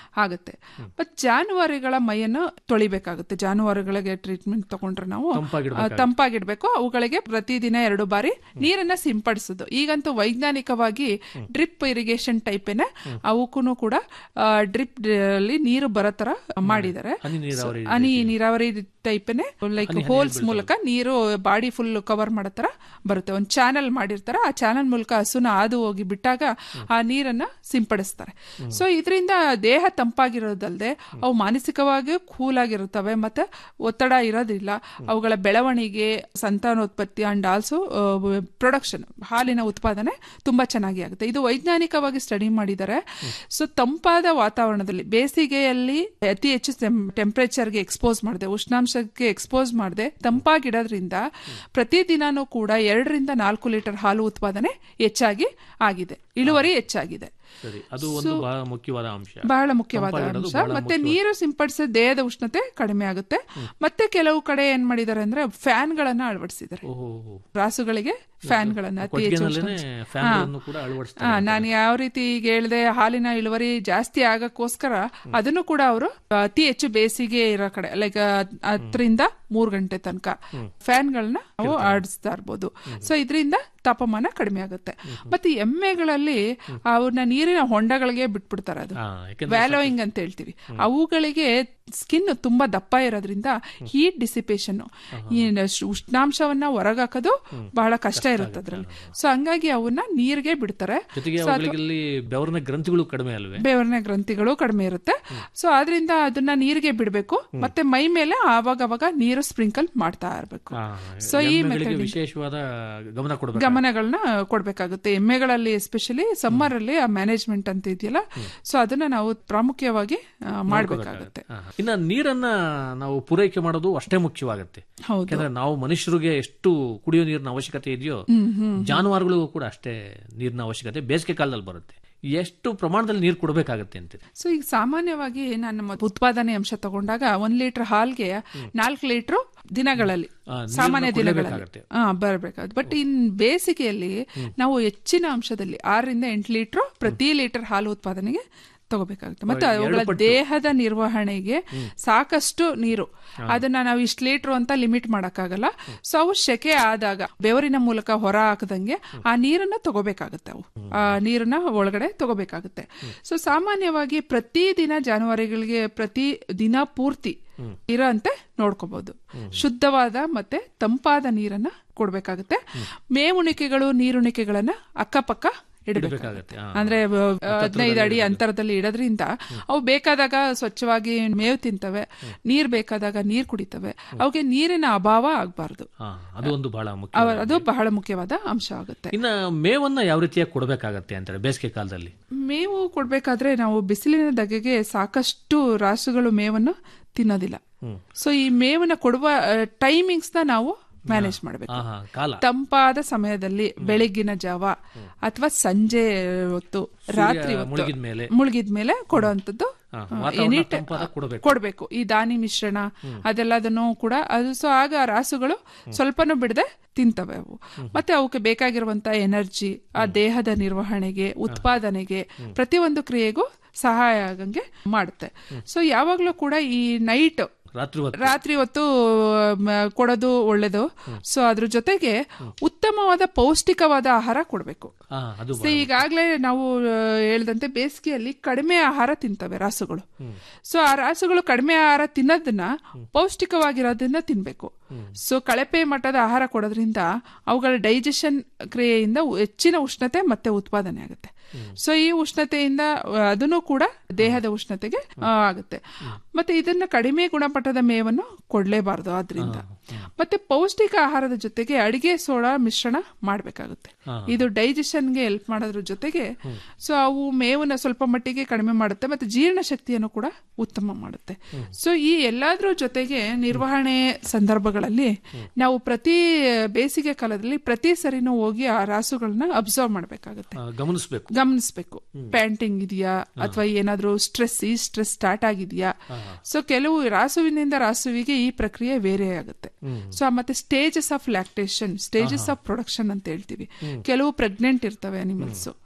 ಆಗುತ್ತೆ ಮತ್ತೆ ಜಾನುವಾರುಗಳ ಮೈಯನ್ನು ತೊಳಿಬೇಕಾಗುತ್ತೆ ಜಾನುವಾರುಗಳಿಗೆ ಟ್ರೀಟ್ಮೆಂಟ್ ತಗೊಂಡ್ರೆ ನಾವು ಆ, ತಂಪಾಗಿಡ್ಬೇಕು ಅವುಗಳಿಗೆ ಪ್ರತಿದಿನ ಎರಡು ಬಾರಿ ನೀರನ್ನ ಸಿಂಪಡಿಸೋದು ಈಗಂತೂ ವೈಜ್ಞಾನಿಕವಾಗಿ ಡ್ರಿಪ್ ಇರಿಗೇಷನ್ ಟೈಪೇನೆ ಅವಕ್ಕೂ ಕೂಡ ಡ್ರಿಪ್ ಅಲ್ಲಿ ನೀರು ಬರೋ ತರ ಮಾಡಿದ್ದಾರೆ ಹನಿ ನೀರಾವರಿ So, ಹನಿ ನೀರಾವರಿ ಟೈಪೇನೆ ಲೈಕ್ ಹೋಲ್ಸ್ ಮೂಲಕ ನೀರು ಬಾಡಿ ಫುಲ್ ಕವರ್ ಮಾಡೋ ತರ ಬರುತ್ತೆ ಒಂದು ಚಾನಲ್ ಮಾಡಿರ್ತಾರೆ ಆ ಚಾನಲ್ ಮೂಲಕ ಹಸುನ ಹಾದು ಹೋಗಿ ಬಿಟ್ಟಾಗ ಆ ನೀರನ್ನ ಸಿಂಪಡಿಸ್ತಾರೆ ಸೊ ಇದರಿಂದ ದೇಹ ತಂಪಾಗಿರೋದಲ್ಲದೆ ಅವು ಮಾನಸಿಕವಾಗಿಯೂ ಕೂಲ್ ಆಗಿರುತ್ತವೆ ಮತ್ತೆ ಒತ್ತಡ ಇರೋದಿಲ್ಲ ಅವುಗಳ ಬೆಳವಣಿಗೆ ಸಂತಾನೋತ್ಪತ್ತಿ ಅಂಡ್ ಆಲ್ಸೋ ಪ್ರೊಡಕ್ಷನ್ ಹಾಲಿನ ಉತ್ಪಾದನೆ ತುಂಬಾ ಚೆನ್ನಾಗಿ ಆಗುತ್ತೆ ಇದು ವೈಜ್ಞಾನಿಕವಾಗಿ ಸ್ಟಡಿ ಮಾಡಿದ್ದಾರೆ ಸೊ ತಂಪಾದ ವಾತಾವರಣದಲ್ಲಿ ಬೇಸಿಗೆಯಲ್ಲಿ ಅತಿ ಹೆಚ್ಚು ಟೆಂಪರೇಚರ್ಗೆ ಎಕ್ಸ್ಪೋಸ್ ಮಾಡಿದೆ ಉಷ್ಣಾಂಶಕ್ಕೆ ಎಕ್ಸ್ಪೋಸ್ ಮಾಡಿದೆ ತಂಪಾಗಿಡೋದ್ರಿಂದ ಪ್ರತಿದಿನಾನೂ ಕೂಡ ಎರಡರಿಂದ ನಾಲ್ಕು ಲೀಟರ್ ಹಾಲು ಉತ್ಪಾದನೆ ಹೆಚ್ಚಾಗಿ ಆಗಿದೆ ಇಳುವರಿ ಹೆಚ್ಚಾಗಿದೆ ಸರಿ ಅದು ಒಂದು ಬಹಳ ಮುಖ್ಯವಾದ ಅಂಶ ಬಹಳ ಮುಖ್ಯವಾದ ತಂಪಾಗಿಡೋದು ಅಂಶ ಬಹಳ ಮತ್ತೆ ಮುಖ್ಯವಾದ- ನೀರು ಸಿಂಪಡಿಸಿದ ದೇಹದ ಉಷ್ಣತೆ ಕಡಿಮೆ ಆಗುತ್ತೆ ಮತ್ತೆ ಕೆಲವು ಕಡೆ ಏನ್ ಮಾಡಿದ್ದಾರೆ ಅಂದ್ರೆ ಫ್ಯಾನ್ ಗಳನ್ನ ಅಳವಡಿಸಿದ್ದಾರೆ ಓಹೋ ರಾಸುಗಳಿಗೆ ಫ್ಯಾನ್ ಗಳನ್ನ ಅತಿ ಹೆಚ್ಚು ಕೊಟ್ಟಿಗೆನಲ್ಲೇನೆ ಉಷ್ಣಾಂಶ- ಫ್ಯಾನ್ ಹಾ. ಗಳನ್ನು ಕೂಡ ಅಳವಡಿಸ್ತಾರೆ ಹಾ ನಾನು ಯಾವ ರೀತಿ ಈಗ ಹೇಳಿದೆ ಹಾಲಿನ ಇಳುವರಿ ಜಾಸ್ತಿ ಆಗಕ್ಕೋಸ್ಕರ ಅದನ್ನು ಕೂಡ ಅವರು ಅತಿ ಹೆಚ್ಚು ಬೇಸಿಗೆ ಇರೋ ಕಡೆ ಲೈಕ್ ಹತ್ತರಿಂದ ಮೂರ್ ಗಂಟೆ ತನಕ ಫ್ಯಾನ್ ಗಳನ್ನ ನಾವು ಆಡಿಸ್ತಾ ಇರ್ಬೋದು ಸೊ ಇದರಿಂದ ತಾಪಮಾನ ಕಡಿಮೆ ಆಗುತ್ತೆ ಮತ್ತೆ ಎಮ್ಮೆಗಳಲ್ಲಿ ಅವ್ರನ್ನ ನೀರಿನ ಹೊಂಡಗಳಿಗೆ ಬಿಟ್ಬಿಡ್ತಾರೆ ಅದು ಹಾ, ಯಾಕಂದ್ರೆ ವ್ಯಾಲೋಯಿಂಗ್ ಅಂತ ಹೇಳ್ತೀವಿ ಅವುಗಳಿಗೆ ಸ್ಕಿನ್ ತುಂಬಾ ದಪ್ಪ ಇರೋದ್ರಿಂದ ಹೀಟ್ ಡಿಸಿಪೇಷನ್ ಈ ಶ- ಉಷ್ಣಾಂಶವನ್ನ ಹೊರಗಾಕೋದು ಬಹಳ ಕಷ್ಟ ಇರುತ್ತೆ ಅದ್ರಲ್ಲಿ ಸೊ ಹಂಗಾಗಿ ಅವನ್ನ ನೀರಿಗೆ ಬಿಡ್ತಾರೆ ಜೊತೆಗೆ So, ಅದು- ಅವುಗಳಲ್ಲಿ ಬೆವರಿನ ಗ್ರಂಥಿಗಳು ಕಡಿಮೆ ಅಲ್ವೇ ಬೇವರ್ನ ಗ್ರಂಥಿಗಳು ಕಡಿಮೆ ಇರುತ್ತೆ ಸೊ ಆದ್ರಿಂದ ಅದನ್ನ ನೀರಿಗೆ ಬಿಡಬೇಕು ಮತ್ತೆ ಮೈ ಮೇಲೆ ಆವಾಗ ಅವಾಗ ನೀರು ಸ್ಪ್ರಿಂಕಲ್ ಮಾಡ್ತಾ ಇರಬೇಕು ಹಾ, ಸೊ ಈ ಎಮ್ಮೆಗಳಿಗೆ ಮೆಥಡ್ ವಿಶೇಷವಾದ ಗಮನ ಕೊಡಬೇಕು ಗಮನಗಳನ್ನ ಕೊಡ್ಬೇಕಾಗುತ್ತೆ ಎಮ್ಮೆಗಳಲ್ಲಿ ಎಸ್ಪೆಷಲಿ ಸಮ್ಮರ್ ಅಲ್ಲಿ ಆ ಮ್ಯಾನೇಜ್ಮೆಂಟ್ ಅಂತ ಇದೆಯಲ್ಲ ಸೊ ಅದನ್ನ ನಾವು ಪ್ರಾಮುಖ್ಯವಾಗಿ ಆ, ಮಾಡ್ಬೇಕಾಗುತ್ತೆ ಇನ್ನ ನೀರನ್ನ ನಾವು ಪೂರೈಕೆ ಮಾಡೋದು ಅಷ್ಟೇ ಮುಖ್ಯವಾಗುತ್ತೆ ಹೌದು ಯಾಕಂದ್ರೆ ನಾವು ಮನುಷ್ಯರಿಗೆ ಎಷ್ಟು ಕುಡಿಯೋ ನೀರಿನ ಅವಶ್ಯಕತೆ ಇದೆಯೋ ಜಾನುವಾರುಗಳಿಗೂ ಕೂಡ ಅಷ್ಟೇ ನೀರಿನ ಅವಶ್ಯಕತೆ ಬೇಸಿಗೆ ಕಾಲದಲ್ಲಿ ಬರುತ್ತೆ ಎಷ್ಟು ಪ್ರಮಾಣದಲ್ಲಿ ನೀರು ಕೊಡಬೇಕಾಗತ್ತೆ ಅಂತೀರಿ ಸೊ ಈಗ ಸಾಮಾನ್ಯವಾಗಿ ನಾನು ನಮ್ಮ ಉತ್ಪಾದನೆ ಅಂಶ ತಗೊಂಡಾಗ ಒಂದ್ ಲೀಟರ್ ಹಾಲ್ಗೆ ನಾಲ್ಕು ಲೀಟರ್ ದಿನಗಳಲ್ಲಿ ಆ, ನೀರನ್ನ ಸಾಮಾನ್ಯ ದಿನಗಳಲ್ಲಿ ಕೊಡ್ಲೇಬೇಕಾಗತ್ತೆ. ಹಾ ಬರಬೇಕಾಗುತ್ತೆ ಬಟ್ ಇನ್ ಬೇಸಿಗೆಯಲ್ಲಿ ನಾವು ಹೆಚ್ಚಿನ ಅಂಶದಲ್ಲಿ ಆರರಿಂದ ಎಂಟು ಲೀಟರ್ ಪ್ರತಿ ಲೀಟರ್ ಹಾಲು ಉತ್ಪಾದನೆಗೆ ತಗೋಬೇಕಾಗುತ್ತೆ ಮತ್ತೆ ಅವುಗಳ ದೇಹದ ನಿರ್ವಹಣೆಗೆ ಸಾಕಷ್ಟು ನೀರು ಅದನ್ನ ನಾವು ಇಷ್ಟು ಲೀಟರ್ ಅಂತ ಲಿಮಿಟ್ ಮಾಡಕ್ಕಾಗಲ್ಲ ಸೊ ಅವು ಶೆಕೆ ಆದಾಗ ಬೆವರಿನ ಮೂಲಕ ಹೊರ ಹಾಕದಂಗೆ ಆ ನೀರನ್ನ ತಗೋಬೇಕಾಗುತ್ತೆ ಅವು ಆ ನೀರನ್ನ ಒಳಗಡೆ ತಗೋಬೇಕಾಗುತ್ತೆ ಸೊ ಸಾಮಾನ್ಯವಾಗಿ ಪ್ರತಿ ದಿನ ಜಾನುವಾರುಗಳಿಗೆ ಪ್ರತಿ ದಿನ ಪೂರ್ತಿ ಇರೋಂತೆ ನೋಡ್ಕೋಬಹುದು ಶುದ್ಧವಾದ ಮತ್ತೆ ತಂಪಾದ ನೀರನ್ನ ಕೊಡ್ಬೇಕಾಗುತ್ತೆ ಮೇವುಣಿಕೆಗಳು ನೀರುಣಿಕೆಗಳನ್ನ ಅಕ್ಕಪಕ್ಕ ಇಡಬೇಕಾಗುತ್ತೆ ಬೇಕಾಗತ್ತೆ ಆ. ಅಂದ್ರೆ ಅಹ್, ಹದಿನೈದು ಅಡಿ ಅಂತರದಲ್ಲಿ ಇಡೋದ್ರಿಂದ ಅವು ಬೇಕಾದಾಗ ಸ್ವಚ್ಛವಾಗಿ ಮೇವು ತಿಂತವೆ ನೀರ್ ಬೇಕಾದಾಗ ನೀರ್ ಕುಡಿತವೆ ಅವಕ್ಕೆ ನೀರಿನ ಅಭಾವ ಆಗ್ಬಾರ್ದು ಹಾ, ಅದು ಒಂದು ಬಹಳ ಮುಖ್ಯ ಅವ- ಅದು ಬಹಳ ಮುಖ್ಯವಾದ ಅಂಶ ಆಗುತ್ತೆ ಇನ್ನ ಮೇವನ್ನ ಯಾವ ರೀತಿಯಾಗಿ ಕೊಡಬೇಕಾಗತ್ತೆ ಅಂತಾರೆ ಬೇಸಿಗೆ ಕಾಲದಲ್ಲಿ ಮೇವು ಕೊಡ್ಬೇಕಾದ್ರೆ ನಾವು ಬಿಸಿಲಿನ ದಗೆಗೆ ಸಾಕಷ್ಟು ರಾಸುಗಳು ಮೇವನ್ನು ತಿನ್ನೋದಿಲ್ಲ ಸೊ ಈ ಮೇವನ್ನ ಕೊಡುವ ಟೈಮಿಂಗ್ಸ್ ನ ನಾವು ಮ್ಯಾನೇಜ್ ಮಾಡಬೇಕು ಹಾ ಹಾ ಕಾಲ ತಂಪಾದ ಸಮಯದಲ್ಲಿ ಬೆಳಗ್ಗಿನ ಜಾವ ಅಥವಾ ಸಂಜೆ ಹೊತ್ತು ರಾತ್ರಿ ಹೊತ್ತು ಮುಳುಗಿದ ಮೇಲೆ ಮುಳುಗಿದ ಮೇಲೆ ಕೊಡುವಂತದ್ದು ಹಾ, ಆ, ವಾತಾವರಣ any ti- ತಂಪಾದಾಗ ಕೊಡ್ಬೇಕು. ಕೊಡ್ಬೇಕು ಈ ದಾನಿ ಮಿಶ್ರಣ ಅದೆಲ್ಲದನ್ನು ಕೂಡ ಅದು ಸೊ ಆಗ ರಾಸುಗಳು ಸ್ವಲ್ಪನೂ ಬಿಡದೆ ತಿಂತವೆ ಅವು ಮತ್ತೆ ಅವಕ್ಕೆ ಬೇಕಾಗಿರುವಂತ ಎನರ್ಜಿ ಆ ದೇಹದ ನಿರ್ವಹಣೆಗೆ ಉತ್ಪಾದನೆಗೆ ಪ್ರತಿಯೊಂದು ಕ್ರಿಯೆಗೂ ಸಹಾಯ ಆಗಂಗೆ ಮಾಡುತ್ತೆ ಸೊ ಯಾವಾಗ್ಲೂ ಕೂಡ ಈ ನೈಟ್ ರಾತ್ರಿ ಹೊತ್ತು ರಾತ್ರಿ ಹೊತ್ತು ಮ, ಕೊಡೋದು ಒಳ್ಳೇದು ಸೊ ಅದ್ರ ಜೊತೆಗೆ ಉತ್ತಮವಾದ ಪೌಷ್ಟಿಕವಾದ ಆಹಾರ ಕೊಡಬೇಕು ಹಾ ಅದು ಸೊ ಈಗಾಗಲೇ ನಾವು ಆ, ಹೇಳ್ದಂತೆ ಬೇಸಿಗೆಯಲ್ಲಿ ಕಡಿಮೆ ಆಹಾರ ತಿಂತವೆ ರಾಸುಗಳು ಸೊ ಆ ರಾಸುಗಳು ಕಡಿಮೆ ಆಹಾರ ತಿನ್ನೋದನ್ನ ಪೌಷ್ಟಿಕವಾಗಿರೋದನ್ನ ತಿನ್ಬೇಕು ಸೊ ಕಳಪೆ ಮಟ್ಟದ ಆಹಾರ ಕೊಡೋದ್ರಿಂದ ಅವುಗಳ ಡೈಜೆಷನ್ ಕ್ರಿಯೆಯಿಂದ ಉ- ಹೆಚ್ಚಿನ ಉಷ್ಣತೆ ಮತ್ತೆ ಉತ್ಪಾದನೆ ಆಗುತ್ತೆ ಸೊ ಈ ಉಷ್ಣತೆಯಿಂದ ಆ, ಅದನ್ನು ಕೂಡ ದೇಹದ ಉಷ್ಣತೆಗೆ ಆ, ಆಗುತ್ತೆ ಮತ್ತೆ ಇದನ್ನ ಕಡಿಮೆ ಗುಣಮಟ್ಟದ ಮೇವನ್ನು ಕೊಡ್ಲೇಬಾರ್ದು ಆದ್ರಿಂದ ಮತ್ತೆ ಪೌಷ್ಟಿಕ ಆಹಾರದ ಜೊತೆಗೆ ಅಡಿಗೆ ಸೋಡಾ ಮಿಶ್ರಣ ಮಾಡಬೇಕಾಗುತ್ತೆ ಇದು ಡೈಜೆಷನ್ಗೆ ಹೆಲ್ಪ್ ಮಾಡೋದ್ರ ಜೊತೆಗೆ ಸೊ ಅವು ಮೇವನ್ನ ಸ್ವಲ್ಪ ಮಟ್ಟಿಗೆ ಕಡಿಮೆ ಮಾಡುತ್ತೆ ಮತ್ತೆ ಜೀರ್ಣ ಶಕ್ತಿಯನ್ನು ಕೂಡ ಉತ್ತಮ ಮಾಡುತ್ತೆ ಸೊ ಈ ಎಲ್ಲಾದ್ರ ಜೊತೆಗೆ ನಿರ್ವಹಣೆ ಸಂದರ್ಭಗಳಲ್ಲಿ ನಾವು ಪ್ರತಿ ಬೇಸಿಗೆ ಕಾಲದಲ್ಲಿ ಪ್ರತಿ ಸರಿನೂ ಹೋಗಿ ಆ ರಾಸುಗಳನ್ನ ಅಬ್ಸರ್ವ್ ಮಾಡಬೇಕಾಗುತ್ತೆ ಆ, ಗಮನಿಸ್ಬೇಕು ಗಮನಿಸ್ಬೇಕು ಪ್ಯಾಂಟಿಂಗ್ ಇದೆಯಾ ಅಥವಾ ಏನಾದ್ರೂ ಸ್ಟ್ರೆಸ್ ಈ ಸ್ಟ್ರೆಸ್ ಸ್ಟಾರ್ಟ್ ಆಗಿದೆಯಾ ಸೊ ಕೆಲವು ರಾಸುವಿನಿಂದ ರಾಸುವಿಗೆ ಈ ಪ್ರಕ್ರಿಯೆ ಬೇರೆ ಆಗುತ್ತೆ ಸೊ ಮತ್ತೆ stages of lactation stages of production ಅಂತ ಹೇಳ್ತೀವಿ ಕೆಲವು ಪ್ರೆಗ್ನೆಂಟ್ ಇರ್ತವೆ ಅನಿಮಲ್ಸ್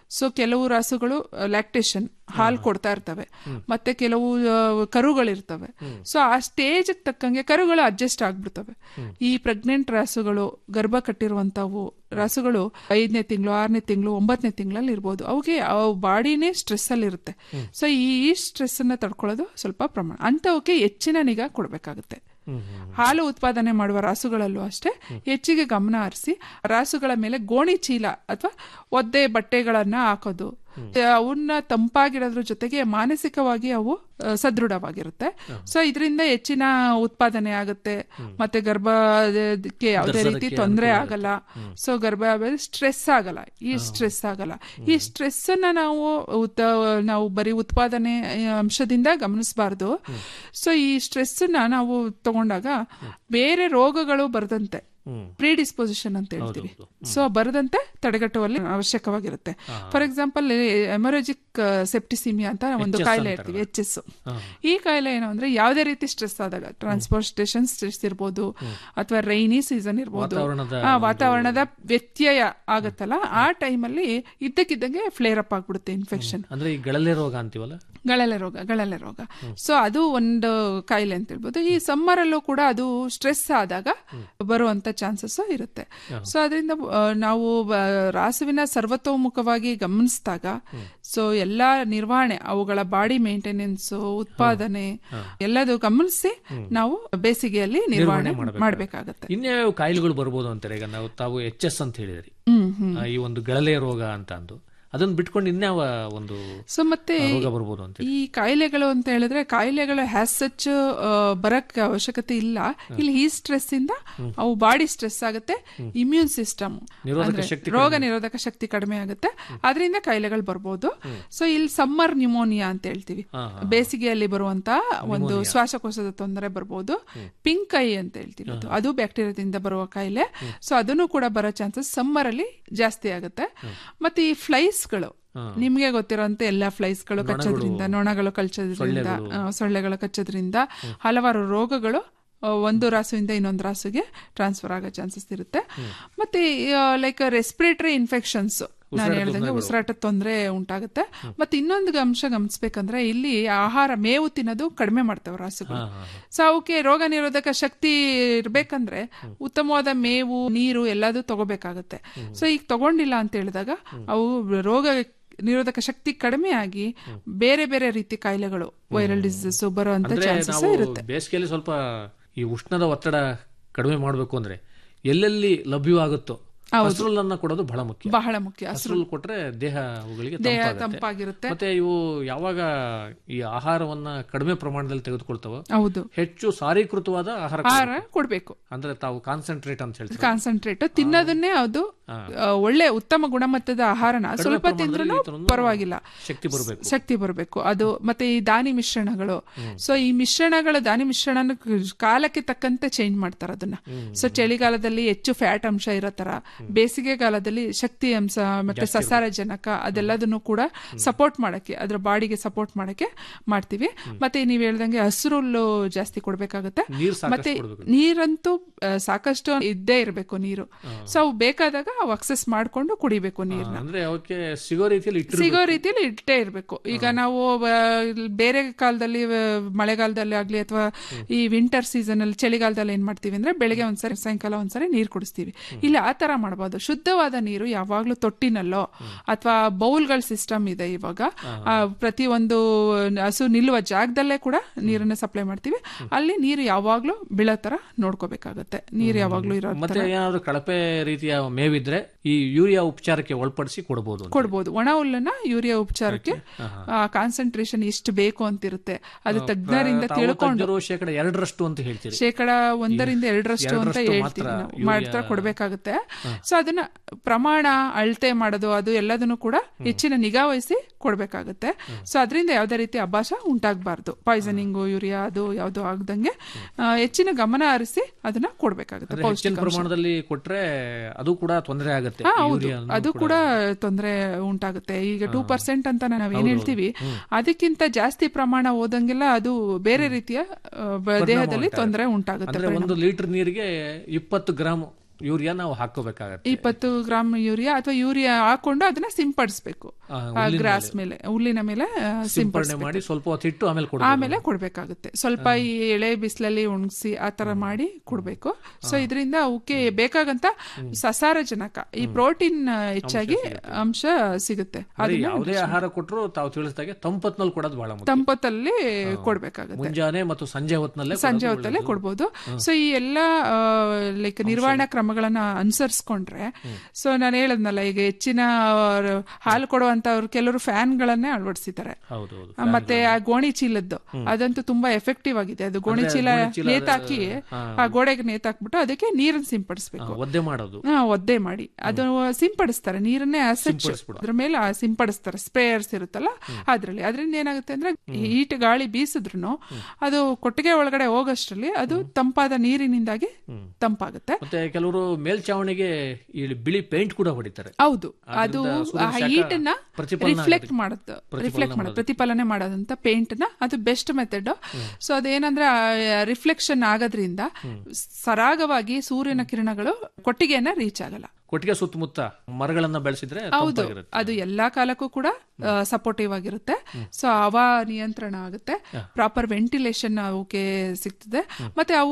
ಸೊ ಕೆಲವು ರಾಸುಗಳು ಲ್ಯಾಕ್ಟೇಷನ್ ಹಾಲು ಕೊಡ್ತಾ ಇರ್ತವೆ ಮತ್ತೆ ಕೆಲವು ಆ, ಕರುಗಳಿರ್ತವೆ ಸೊ ಆ ಸ್ಟೇಜ್ ತಕ್ಕಂಗೆ ಕರುಗಳು ಅಡ್ಜಸ್ಟ್ ಆಗ್ಬಿಡ್ತವೆ ಈ ಪ್ರೆಗ್ನೆಂಟ್ ರಾಸುಗಳು ಗರ್ಭ ಕಟ್ಟಿರುವಂತವು ರಾಸುಗಳು ಐದನೇ ತಿಂಗಳು ಆರನೇ ತಿಂಗಳು ಒಂಬತ್ತನೇ ತಿಂಗಳಲ್ಲಿ ಇರ್ಬೋದು ಅವುಗೆ ಅವು ಬಾಡಿನೇ ಸ್ಟ್ರೆಸ್ ಅಲ್ಲಿ ಇರುತ್ತೆ ಸೊ ಈ ಸ್ಟ್ರೆಸ್ ಅನ್ನ ತಡ್ಕೊಳ್ಳೋದು ಸ್ವಲ್ಪ ಪ್ರಮಾಣ ಅಂತವಕ್ಕೆ ಹೆಚ್ಚಿನ ನಿಗಾ ಕೊಡಬೇಕಾಗುತ್ತೆ ಹಾಲು ಉತ್ಪಾದನೆ ಮಾಡುವ ರಾಸುಗಳಲ್ಲೂ ಅಷ್ಟೇ ಹೆಚ್ಚಿಗೆ ಗಮನ ಹರಿಸಿ ರಾಸುಗಳ ಮೇಲೆ ಗೋಣಿ ಚೀಲ ಅಥವಾ ಒದ್ದೆ ಬಟ್ಟೆಗಳನ್ನ ಹಾಕೋದು ಅವನ್ನ ತಂಪಾಗಿಡೋದ್ರ ಜೊತೆಗೆ ಮಾನಸಿಕವಾಗಿ ಅವು ಆ, ಸದೃಢವಾಗಿರುತ್ತೆ ಸೊ ಇದರಿಂದ ಹೆಚ್ಚಿನ ಉತ್ಪಾದನೆ ಆಗುತ್ತೆ ಮತ್ತೆ ಗರ್ಭಕ್ಕೆ ಯಾವುದೇ ರೀತಿ ತೊಂದರೆ ಆಗಲ್ಲ ಸೊ ಗರ್ಭ ಸ್ಟ್ರೆಸ್ ಆಗಲ್ಲ ಈ ಸ್ಟ್ರೆಸ್ ಆಗಲ್ಲ ಈ ಸ್ಟ್ರೆಸ್ ಅನ್ನ ನಾವು ಉತ್ತ- ನಾವು ಬರೀ ಉತ್ಪಾದನೆ ಅಂಶದಿಂದ ಗಮನಿಸಬಾರ್ದು ಸೊ ಈ ಸ್ಟ್ರೆಸ್ ನ ನಾವು ತಗೊಂಡಾಗ ಬೇರೆ ರೋಗಗಳು ಬರದಂತೆ ಪ್ರೀಡಿಸ್ಪೊಸಿಷನ್ ಅಂತ ಹೇಳ್ತೀವಿ ಸೊ ಬರದಂತೆ ತಡೆಗಟ್ಟುವಲ್ಲಿ ಅವಶ್ಯಕವಾಗಿರುತ್ತೆ ಫಾರ್ ಎಕ್ಸಾಂಪಲ್ ಎಮರೋಜಿಕ್ ಸೆಪ್ಟಿಸಿಮಿಯಾ ಅಂತ ಒಂದು ಕಾಯಿಲೆ ಇರ್ತೀವಿ ಎಚ್ ಎಸ್ ಈ ಕಾಯಿಲೆ ಏನು ಅಂದ್ರೆ ಯಾವುದೇ ರೀತಿ ಸ್ಟ್ರೆಸ್ ಆದಾಗ ಟ್ರಾನ್ಸ್ಪೋರ್ಟೇಷನ್ ಸ್ಟ್ರೆಸ್ ಇರ್ಬೋದು ಅಥವಾ ರೈನಿ ಸೀಸನ್ ಇರ್ಬೋದು ವಾತಾವರಣದ ಆ, ವಾತಾವರಣದ ವ್ಯತ್ಯಯ ಆಗತ್ತಲ್ಲ ಆ ಟೈಮಲ್ಲಿ ಇದ್ದಕ್ಕಿದ್ದಂಗೆ ಫ್ಲೇರ್ ಅಪ್ ಆಗ್ಬಿಡುತ್ತೆ ಇನ್ಫೆಕ್ಷನ್ ಅಂದ್ರೆ ಈ ಗಳಲೆ ರೋಗ ಅಂತೀವಲ್ಲ ಗಳಲೆ ರೋಗ ಗಳಲೆ ರೋಗ ಸೊ ಅದು ಒಂದು ಕಾಯಿಲೆ ಅಂತ ಹೇಳ್ಬೋದು ಈ ಸಮ್ಮರ್ ಅಲ್ಲೂ ಕೂಡ ಅದು ಸ್ಟ್ರೆಸ್ ಆದಾಗ ಬರುವಂತ ಚಾನ್ಸಸ್ ಇರುತ್ತೆ ಸೊ ಅದರಿಂದ ಆ, ನಾವು ಆ, ರಾಸುವಿನ ಸರ್ವತೋಮುಖವಾಗಿ ಗಮನಿಸಿದಾಗ ಸೊ ಎಲ್ಲಾ ನಿರ್ವಹಣೆ ಅವುಗಳ ಬಾಡಿ ಮೇಂಟೆನೆನ್ಸ್ ಉತ್ಪಾದನೆ ಎಲ್ಲದು ಗಮನಿಸಿ ನಾವು ಬೇಸಿಗೆಯಲ್ಲಿ ನಿರ್ವಹಣೆ ಮಾಡಬೇಕಾಗತ್ತೆ ಇನ್ಯಾವ ಕಾಯಿಲೆಗಳು ಬರ್ಬೋದು ಅಂತಾರೆ ಈಗ ನಾವು ತಾವು ಎಚ್ ಎಸ್ ಅಂತ ಹೇಳಿದ್ರಿ ಹ್ಮ್ ಹ್ಮ್ ಆ, ಈ ಒಂದು ಗಳಲೆ ರೋಗ ಅಂತ ಅಂದು ಅದನ್ನ ಬಿಟ್ಕೊಂಡು ಇನ್ಯಾವ ಒಂದು ಸೊ ಮತ್ತೆ ರೋಗ ಬರ್ಬೋದು ಅಂತ ಈ ಕಾಯಿಲೆಗಳು ಅಂತ ಹೇಳಿದ್ರೆ ಕಾಯಿಲೆಗಳು ಹ್ಯಾಸ್ ಸಚ್ ಬರಕ್ ಅವಶ್ಯಕತೆ ಇಲ್ಲ ಇಲ್ಲಿ ಈ ಸ್ಟ್ರೆಸ್ ಇಂದ ಅವು ಬಾಡಿ ಸ್ಟ್ರೆಸ್ ಆಗುತ್ತೆ ಇಮ್ಯೂನ್ ಸಿಸ್ಟಮ್ ನಿರೋಧಕ ಶಕ್ತಿ ರೋಗ ನಿರೋಧಕ ಶಕ್ತಿ ಕಡಿಮೆ ಆಗುತ್ತೆ ಅದರಿಂದ ಕಾಯಿಲೆಗಳು ಬರ್ಬೋದು ಸೊ ಇಲ್ಲಿ ಸಮ್ಮರ್ ನ್ಯೂಮೋನಿಯಾ ಅಂತ ಹೇಳ್ತೀವಿ ಬೇಸಿಗೆಯಲ್ಲಿ ಬರುವಂತ ಒಂದು ಶ್ವಾಸಕೋಶದ ತೊಂದರೆ ಬರ್ಬೋದು ಪಿಂಕ್ ಐ ಅಂತ ಹೇಳ್ತೀವಿ ಅದು ಅದು ಬ್ಯಾಕ್ಟೀರಿಯಾದಿಂದ ಬರುವ ಕಾಯಿಲೆ ಸೊ ಅದನ್ನು ಕೂಡ ಬರೋ ಚಾನ್ಸಸ್ ಸಮ್ಮರ್ ಅಲ್ಲಿ ಜಾಸ್ತಿ ಆಗುತ್ತೆ ಮತ್ತೆ ಈ ಫ್ಲೈಸ್ಗಳು ನಿಮ್ಗೆ ಗೊತ್ತಿರೋಂತೆ ಎಲ್ಲಾ ಫ್ಲೈಸ್ಗಳು ಕಚ್ಚೋದ್ರಿಂದ ನೊಣಗಳು ಕಚ್ಚೋದ್ರಿಂದ ಆ, ಸೊಳ್ಳೆಗಳು ಕಚ್ಚೋದ್ರಿಂದ ಹಲವಾರು ರೋಗಗಳು ಆ, ಒಂದು ರಾಸುವಿಂದ ಇನ್ನೊಂದು ರಾಸುಗೆ ಟ್ರಾನ್ಸ್ಫರ್ ಆಗೋ ಚಾನ್ಸಸ್ ಇರುತ್ತೆ ಮತ್ತೆ ಲೈಕ್ ರೆಸ್ಪಿರೇಟರಿ ಇನ್ಫೆಕ್ಷನ್ಸ್ ನಾನು ಹೇಳ್ದಂಗೆ ಉಸಿರಾಟದ ತೊಂದರೆ ಉಂಟಾಗುತ್ತೆ ಮತ್ತೆ ಇನ್ನೊಂದು ಅಂಶ ಗಮನಿಸ್ಬೇಕಂದ್ರೆ ಇಲ್ಲಿ ಆಹಾರ ಮೇವು ತಿನ್ನೋದು ಕಡಿಮೆ ಮಾಡ್ತವೆ ರಾಸುಗಳು ಸೊ ಅವಕ್ಕೆ ರೋಗ ನಿರೋಧಕ ಶಕ್ತಿ ಇರ್ಬೇಕಂದ್ರೆ ಉತ್ತಮವಾದ ಮೇವು ನೀರು ಎಲ್ಲದೂ ತಗೋಬೇಕಾಗತ್ತೆ ಸೊ ಈಗ ತಗೊಂಡಿಲ್ಲ ಅಂತ ಹೇಳಿದಾಗ ಅವು ರೋಗ ನಿರೋಧಕ ಶಕ್ತಿ ಕಡಿಮೆ ಆಗಿ ಬೇರೆ ಬೇರೆ ರೀತಿ ಕಾಯಿಲೆಗಳು ವೈರಲ್ ಡಿಸೀಸಸ್ ಬರುವಂತ ಅಂದ್ರೆ ಚಾನ್ಸಸ್ ನಾವು ಇರುತ್ತೆ ಬೇಸಿಗೆಯಲ್ಲಿ ಸ್ವಲ್ಪ ಈ ಉಷ್ಣದ ಒತ್ತಡ ಕಡಿಮೆ ಮಾಡಬೇಕು ಅಂದ್ರೆ ಎಲ್ಲೆಲ್ಲಿ ಲಭ್ಯವಾಗುತ್ತೋ ಹಸಿರುಳನ್ನ ಕೊಡೋದು ಬಹಳ ಮುಖ್ಯ ಬಹಳ ಮುಖ್ಯ ಹಸಿರು ಕೊಟ್ರೆ ದೇಹ ಅವುಗಳಿಗೆ ದೇಹ ತಂಪಾಗುತ್ತೆ ತಂಪಾಗಿರುತ್ತೆ ಮತ್ತೆ ಇವು ಯಾವಾಗ ಈ ಆಹಾರವನ್ನ ಕಡಿಮೆ ಪ್ರಮಾಣದಲ್ಲಿ ತೆಗೆದುಕೊಳ್ತಾವೋ ಹೌದು ಹೆಚ್ಚು ಸಾರೀಕೃತವಾದ ಆಹಾರ ಆಹಾರ ಕೊಡ್ಬೇಕು ಅಂದ್ರೆ ತಾವು ಕಾನ್ಸಂಟ್ರೇಟ್ ಅಂತ ಹೇಳ್ತಾರೆ ಕಾನ್ಸಂಟ್ರೇಟ್ ತಿನ್ನೋದನ್ನೇ ಅದು ಆ, ಒಳ್ಳೆ ಉತ್ತಮ ಗುಣಮಟ್ಟದ ಆಹಾರನ ಸ್ವಲ್ಪ ತಿಂದ್ರೂ ಪರವಾಗಿಲ್ಲ ಶಕ್ತಿ ಬರಬೇಕು ಶಕ್ತಿ ಬರಬೇಕು ಅದು ಮತ್ತೆ ಈ ದಾನಿ ಮಿಶ್ರಣಗಳು ಸೊ ಈ ಮಿಶ್ರಣಗಳು ದಾನಿ ಮಿಶ್ರಣ ಕಾಲಕ್ಕೆ ತಕ್ಕಂತೆ ಚೇಂಜ್ ಮಾಡ್ತಾರೆ ಅದನ್ನ ಸೊ ಚಳಿಗಾಲದಲ್ಲಿ ಹೆಚ್ಚು ಫ್ಯಾಟ್ ಅಂಶ ಇರೋ ತರ ಬೇಸಿಗೆಗಾಲದಲ್ಲಿ ಶಕ್ತಿ ಅಂಶ ಮತ್ತೆ ಸಸಾರಜನಕ ಅದೆಲ್ಲದನ್ನು ಕೂಡ ಸಪೋರ್ಟ್ ಮಾಡಕ್ಕೆ ಅದ್ರ ಬಾಡಿಗೆ ಸಪೋರ್ಟ್ ಮಾಡಕ್ಕೆ ಮಾಡ್ತೀವಿ ಮತ್ತೆ ನೀವ್ ಹೇಳ್ದಂಗೆ ಹಸಿರುಲ್ಲು ಜಾಸ್ತಿ ಕೊಡ್ಬೇಕಾಗುತ್ತೆ ನೀರ್ ಮತ್ತೆ ಸಾಕಷ್ಟು ಕೊಡ್ಬೇಕು ನೀರಂತೂ ಆ, ಸಾಕಷ್ಟು ಇದ್ದೇ ಇರಬೇಕು ನೀರು ಸೊ ಅವು ಬೇಕಾದಾಗ ಅವು ಅಕ್ಸೆಸ್ ಮಾಡ್ಕೊಂಡು ಕುಡಿಬೇಕು ನೀರ್ನ ಅಂದ್ರೆ ಅವಕ್ಕೆ ಸಿಗೋ ರೀತಿಯಲ್ಲಿ ಇಟ್ಟು ಸಿಗೋ ರೀತಿಯಲ್ಲಿ ಇಟ್ಟೇ ಇರಬೇಕು ಈಗ ನಾವು ಆ, ಇಲ್ಲಿ ಬೇರೆ ಕಾಲದಲ್ಲಿ ಆ, ಮಳೆಗಾಲದಲ್ಲಿ ಆಗ್ಲಿ ಅಥವಾ ಈ ವಿಂಟರ್ ಸೀಸನ್ ಅಲ್ಲಿ ಚಳಿಗಾಲದಲ್ಲಿ ಏನ್ ಮಾಡ್ತೀವಿ ಅಂದ್ರೆ ಬೆಳಗ್ಗೆ ಒಂದ್ಸರಿ ಸಾಯಂಕಾಲ ಒಂದ್ಸರಿ ನೀರು ಕುಡಿಸ್ತೀವಿ ಇಲ್ಲಿ ಆ ತರ ಮಾಡಬಹುದು ಶುದ್ಧವಾದ ನೀರು ಯಾವಾಗ್ಲೂ ತೊಟ್ಟಿನಲ್ಲೋ ಅಥವಾ ಬೌಲ್ಗಳ ಸಿಸ್ಟಮ್ ಇದೆ ಇವಾಗ ಆ, ಪ್ರತಿ ಒಂದು ಹಸು ನಿಲ್ಲುವ ಜಾಗದಲ್ಲೇ ಕೂಡ ನೀರನ್ನ ಸಪ್ಲೈ ಮಾಡ್ತೀವಿ ಅಲ್ಲಿ ನೀರು ಯಾವಾಗ್ಲೂ ಬೀಳೋ ತರ ನೋಡ್ಕೋಬೇಕಾಗತ್ತೆ ನೀರು ಯಾವಾಗ್ಲೂ ಇರೋ ಮತ್ತೆ ಏನಾದ್ರು ಕಳಪೆ ರೀತಿಯ ಮೇವಿದ್ರೆ ಈ ಯೂರಿಯಾ ಉಪಚಾರಕ್ಕೆ ಒಳಪಡಿಸಿ ಕೊಡಬಹುದು ಅಂತ. ಕೊಡ್ಬೋದು ಒಣ ಹುಲ್ಲನ್ನ ಯೂರಿಯಾ ಉಪಚಾರಕ್ಕೆ ಕಾನ್ಸಂಟ್ರೇಷನ್ ಎಷ್ಟು ಬೇಕು ಅಂತಿರುತ್ತೆ ಅದು ತಜ್ಞರಿಂದ ತಾವು ತಿಳ್ಕೊಂಡು ತಜ್ಞರು ಶೇಕಡ ಎರಡರಷ್ಟು ಅಂತ ಹೇಳ್ತೀರಿ ಶೇಕಡ ಒಂದರಿಂದ ಎರಡರಷ್ಟು ಅಂತ ಎರಡರಷ್ಟು ಹೇಳ್ತೀವಿ ಮಾತ್ರ ನಾವು ಮಾಡ್ತಾ ಕೊಡ್ಬೇಕಾಗುತ್ತೆ ಸೊ ಅದನ್ನ ಪ್ರಮಾಣ ಅಳತೆ ಮಾಡೋದು ಅದು ಎಲ್ಲದನ್ನು ಕೂಡ ಹೆಚ್ಚಿನ ನಿಗಾ ವಹಿಸಿ ಕೊಡ್ಬೇಕಾಗುತ್ತೆ ಸೊ ಅದರಿಂದ ಯಾವ್ದೇ ರೀತಿ ಅಭಾಸ ಉಂಟಾಗಬಾರ್ದು ಪಾಯ್ಸನಿಂಗು ಯೂರಿಯಾ ಅದು ಯಾವ್ದು ಆಗದಂಗೆ ಆ, ಹೆಚ್ಚಿನ ಗಮನ ಹರಿಸಿ ಅದನ್ನ ಕೊಡ್ಬೇಕಾಗುತ್ತೆ ಅಂದ್ರೆ ಹೆಚ್ಚಿನ ಪೌಷ್ಟಿಕಾಂಶ ಪ್ರಮಾಣದಲ್ಲಿ ಕೊಟ್ರೆ ಅದು ಕೂಡ ತೊಂದರೆ ಆಗುತ್ತೆ ಹಾ, ಹೌದು ಯೂರಿಯಾ ಅದು ಕೂಡ ತೊಂದರೆ ಉಂಟಾಗುತ್ತೆ ಈಗ ಟೂ ಪರ್ಸೆಂಟ್ ಅಂತ ನಾವ್ ಏನ್ ಹೇಳ್ತೀವಿ ಅದಕ್ಕಿಂತ ಜಾಸ್ತಿ ಪ್ರಮಾಣ ಹೋದಂಗೆಲ್ಲ ಅದು ಬೇರೆ ರೀತಿಯ ಆ, ಬ- ದೇಹದಲ್ಲಿ ತೊಂದರೆ ಉಂಟಾಗುತ್ತೆ ಅಂದ್ರೆ ಒಂದು ಲೀಟರ್ ನೀರಿಗೆ ಇಪ್ಪತ್ತು ಗ್ರಾಮ್ ಯೂರಿಯಾ ನಾವು ಹಾಕೋಬೇಕಾಗತ್ತೆ ಇಪ್ಪತ್ತು ಗ್ರಾಮ್ ಯೂರಿಯಾ ಅಥವಾ ಯೂರಿಯಾ ಹಾಕೊಂಡು ಅದನ್ನ ಸಿಂಪಡಿಸ್ಬೇಕು ಆ, ಗ್ರಾಸ್ ಮೇಲೆ ಹುಲ್ಲಿನ ಮೇಲೆ ಆ, ಸಿಂಪಡಣೆ ಸಿಂಪಡಿಸ್ಬೇಕು ಮಾಡಿ ಸ್ವಲ್ಪ ಹೊತ್ತು ಇಟ್ಟು ಆಮೇಲೆ ಕೊಡ ಆಮೇಲೆ ಕೊಡ್ಬೇಕಾಗುತ್ತೆ ಸ್ವಲ್ಪ ಈ ಎಳೆ ಬಿಸಿಲಲ್ಲಿ ಒಣಗಿಸಿ ಆ ತರ ಮಾಡಿ ಕೊಡ್ಬೇಕು ಸೊ ಇದರಿಂದ ಅವಕ್ಕೆ ಬೇಕಾಗಂತ ಸಸಾರಜನಕ ಈ ಪ್ರೋಟೀನ್ ಹೆಚ್ಚಾಗಿ ಅಂಶ ಸಿಗುತ್ತೆ ಅಂದ್ರೆ ಯಾವುದೇ ಆಹಾರ ಕೊಟ್ಟರು ತಾವು ತಿಳಿಸಿದಾಗೆ ತಂಪತ್ನಲ್ಲಿ ಕೊಡೋದು ಬಹಳ ಮುಖ್ಯ ತಂಪತ್ತಲ್ಲಿ ಕೊಡ್ಬೇಕಾಗುತ್ತೆ ಮುಂಜಾನೆ ಮತ್ತು ಸಂಜೆ ಹೊತ್ತಿನಲ್ಲೇ ಸಂಜೆ ಹೊತ್ತಲ್ಲೇ ಕೊಡ್ಬೋದು ಸೊ ಈ ಎಲ್ಲ ಲೈಕ್ ನಿರ್ವಹಣಾ ಕ್ರಮಗಳನ್ನ ಅನುಸರಿಸ್ಕೊಂಡ್ರೆ ಸೊ ನಾನು ಹೇಳದ್ನಲ್ಲ ಈಗ ಹೆಚ್ಚಿನ ಆ, ಹಾಲು ಕೊಡುವಂತವ್ರು ಕೆಲವರು ಫ್ಯಾನ್ ಗಳನ್ನೇ ಅಳವಡಿಸಿದ್ದಾರೆ ಹೌದು ಹೌದು ಆ, ಮತ್ತೆ ಆ ಗೋಣಿ ಚೀಲದ್ದು ಅದಂತೂ ತುಂಬಾ ಎಫೆಕ್ಟಿವ್ ಆಗಿದೆ ಅದು ಗೋಣಿ ಚೀಲ ನೇತಾಕಿ ಆ ಗೋಡೆಗೆ ನೇತಾಕ್ಬಿಟ್ಟು ಅದಕ್ಕೆ ನೀರನ್ನ ಸಿಂಪಡಿಸ್ಬೇಕು ಒದ್ದೆ ಮಾಡೋದು ಹಾ ಒದ್ದೆ ಮಾಡಿ ಅದು ಸಿಂಪಡಿಸ್ತಾರೆ ನೀರನ್ನೇ ಅಸೆಚ್ ಅದ್ರ ಮೇಲೆ ಆ ಸಿಂಪಡಿಸ್ತಾರೆ ಸ್ಪ್ರೇಯರ್ಸ್ ಇರುತ್ತಲ್ಲ ಅದ್ರಲ್ಲಿ ಅದರಿಂದ ಏನಾಗುತ್ತೆ ಅಂದ್ರೆ ಹೀಟ್ ಗಾಳಿ ಬೀಸಿದ್ರು ಅದು ಕೊಟ್ಟಿಗೆ ಒಳಗಡೆ ಹೋಗೋಷ್ಟ್ರಲ್ಲಿ ಅದು ತಂಪಾದ ನೀರಿನಿಂದಾಗಿ ತಂಪಾಗುತ್ತೆ ಮತ್ತೆ ಕೆಲವರು ಮೇಲ್ಚಾವಣಿಗೆ ಈ ಬಿಳಿ ಪೇಂಟ್ ಕೂಡ ಹೊಡಿತಾರೆ ಹೌದು ಅದು ಆ ಹೀಟ್ ಅನ್ನ ಪ್ರತಿಫಲನ ರಿಫ್ಲೆಕ್ಟ್ ಮಾಡುತ್ತೆ ರಿಫ್ಲೆಕ್ಟ್ ಮಾಡೋದು ಪ್ರತಿಫಲನೆ ಮಾಡೋದಂತ ಪೇಂಟ್ ನ ಅದು ಬೆಸ್ಟ್ ಮೆಥಡ್ ಸೊ ಅದೇನಂದ್ರೆ ರಿಫ್ಲೆಕ್ಷನ್ ಆಗೋದ್ರಿಂದ ಸರಾಗವಾಗಿ ಸೂರ್ಯನ ಕಿರಣಗಳು ಕೊಟ್ಟಿಗೆಯನ್ನ ರೀಚ್ ಆಗಲ್ಲ ಕೊಟ್ಟಿಗೆ ಸುತ್ತಮುತ್ತ ಮರಗಳನ್ನ ಬೆಳೆಸಿದ್ರೆ ಹೌದು ತಂಪಾಗಿರುತ್ತೆ ಅದು ಎಲ್ಲಾ ಕಾಲಕ್ಕೂ ಕೂಡ ಸಪೋರ್ಟಿವ್ ಆಗಿರುತ್ತೆ ಸೊ ಹವಾ ನಿಯಂತ್ರಣ ಆಗುತ್ತೆ ಪ್ರಾಪರ್ ವೆಂಟಿಲೇಷನ್ ಅವಕ್ಕೆ ಸಿಗ್ತದೆ ಮತ್ತೆ ಅವು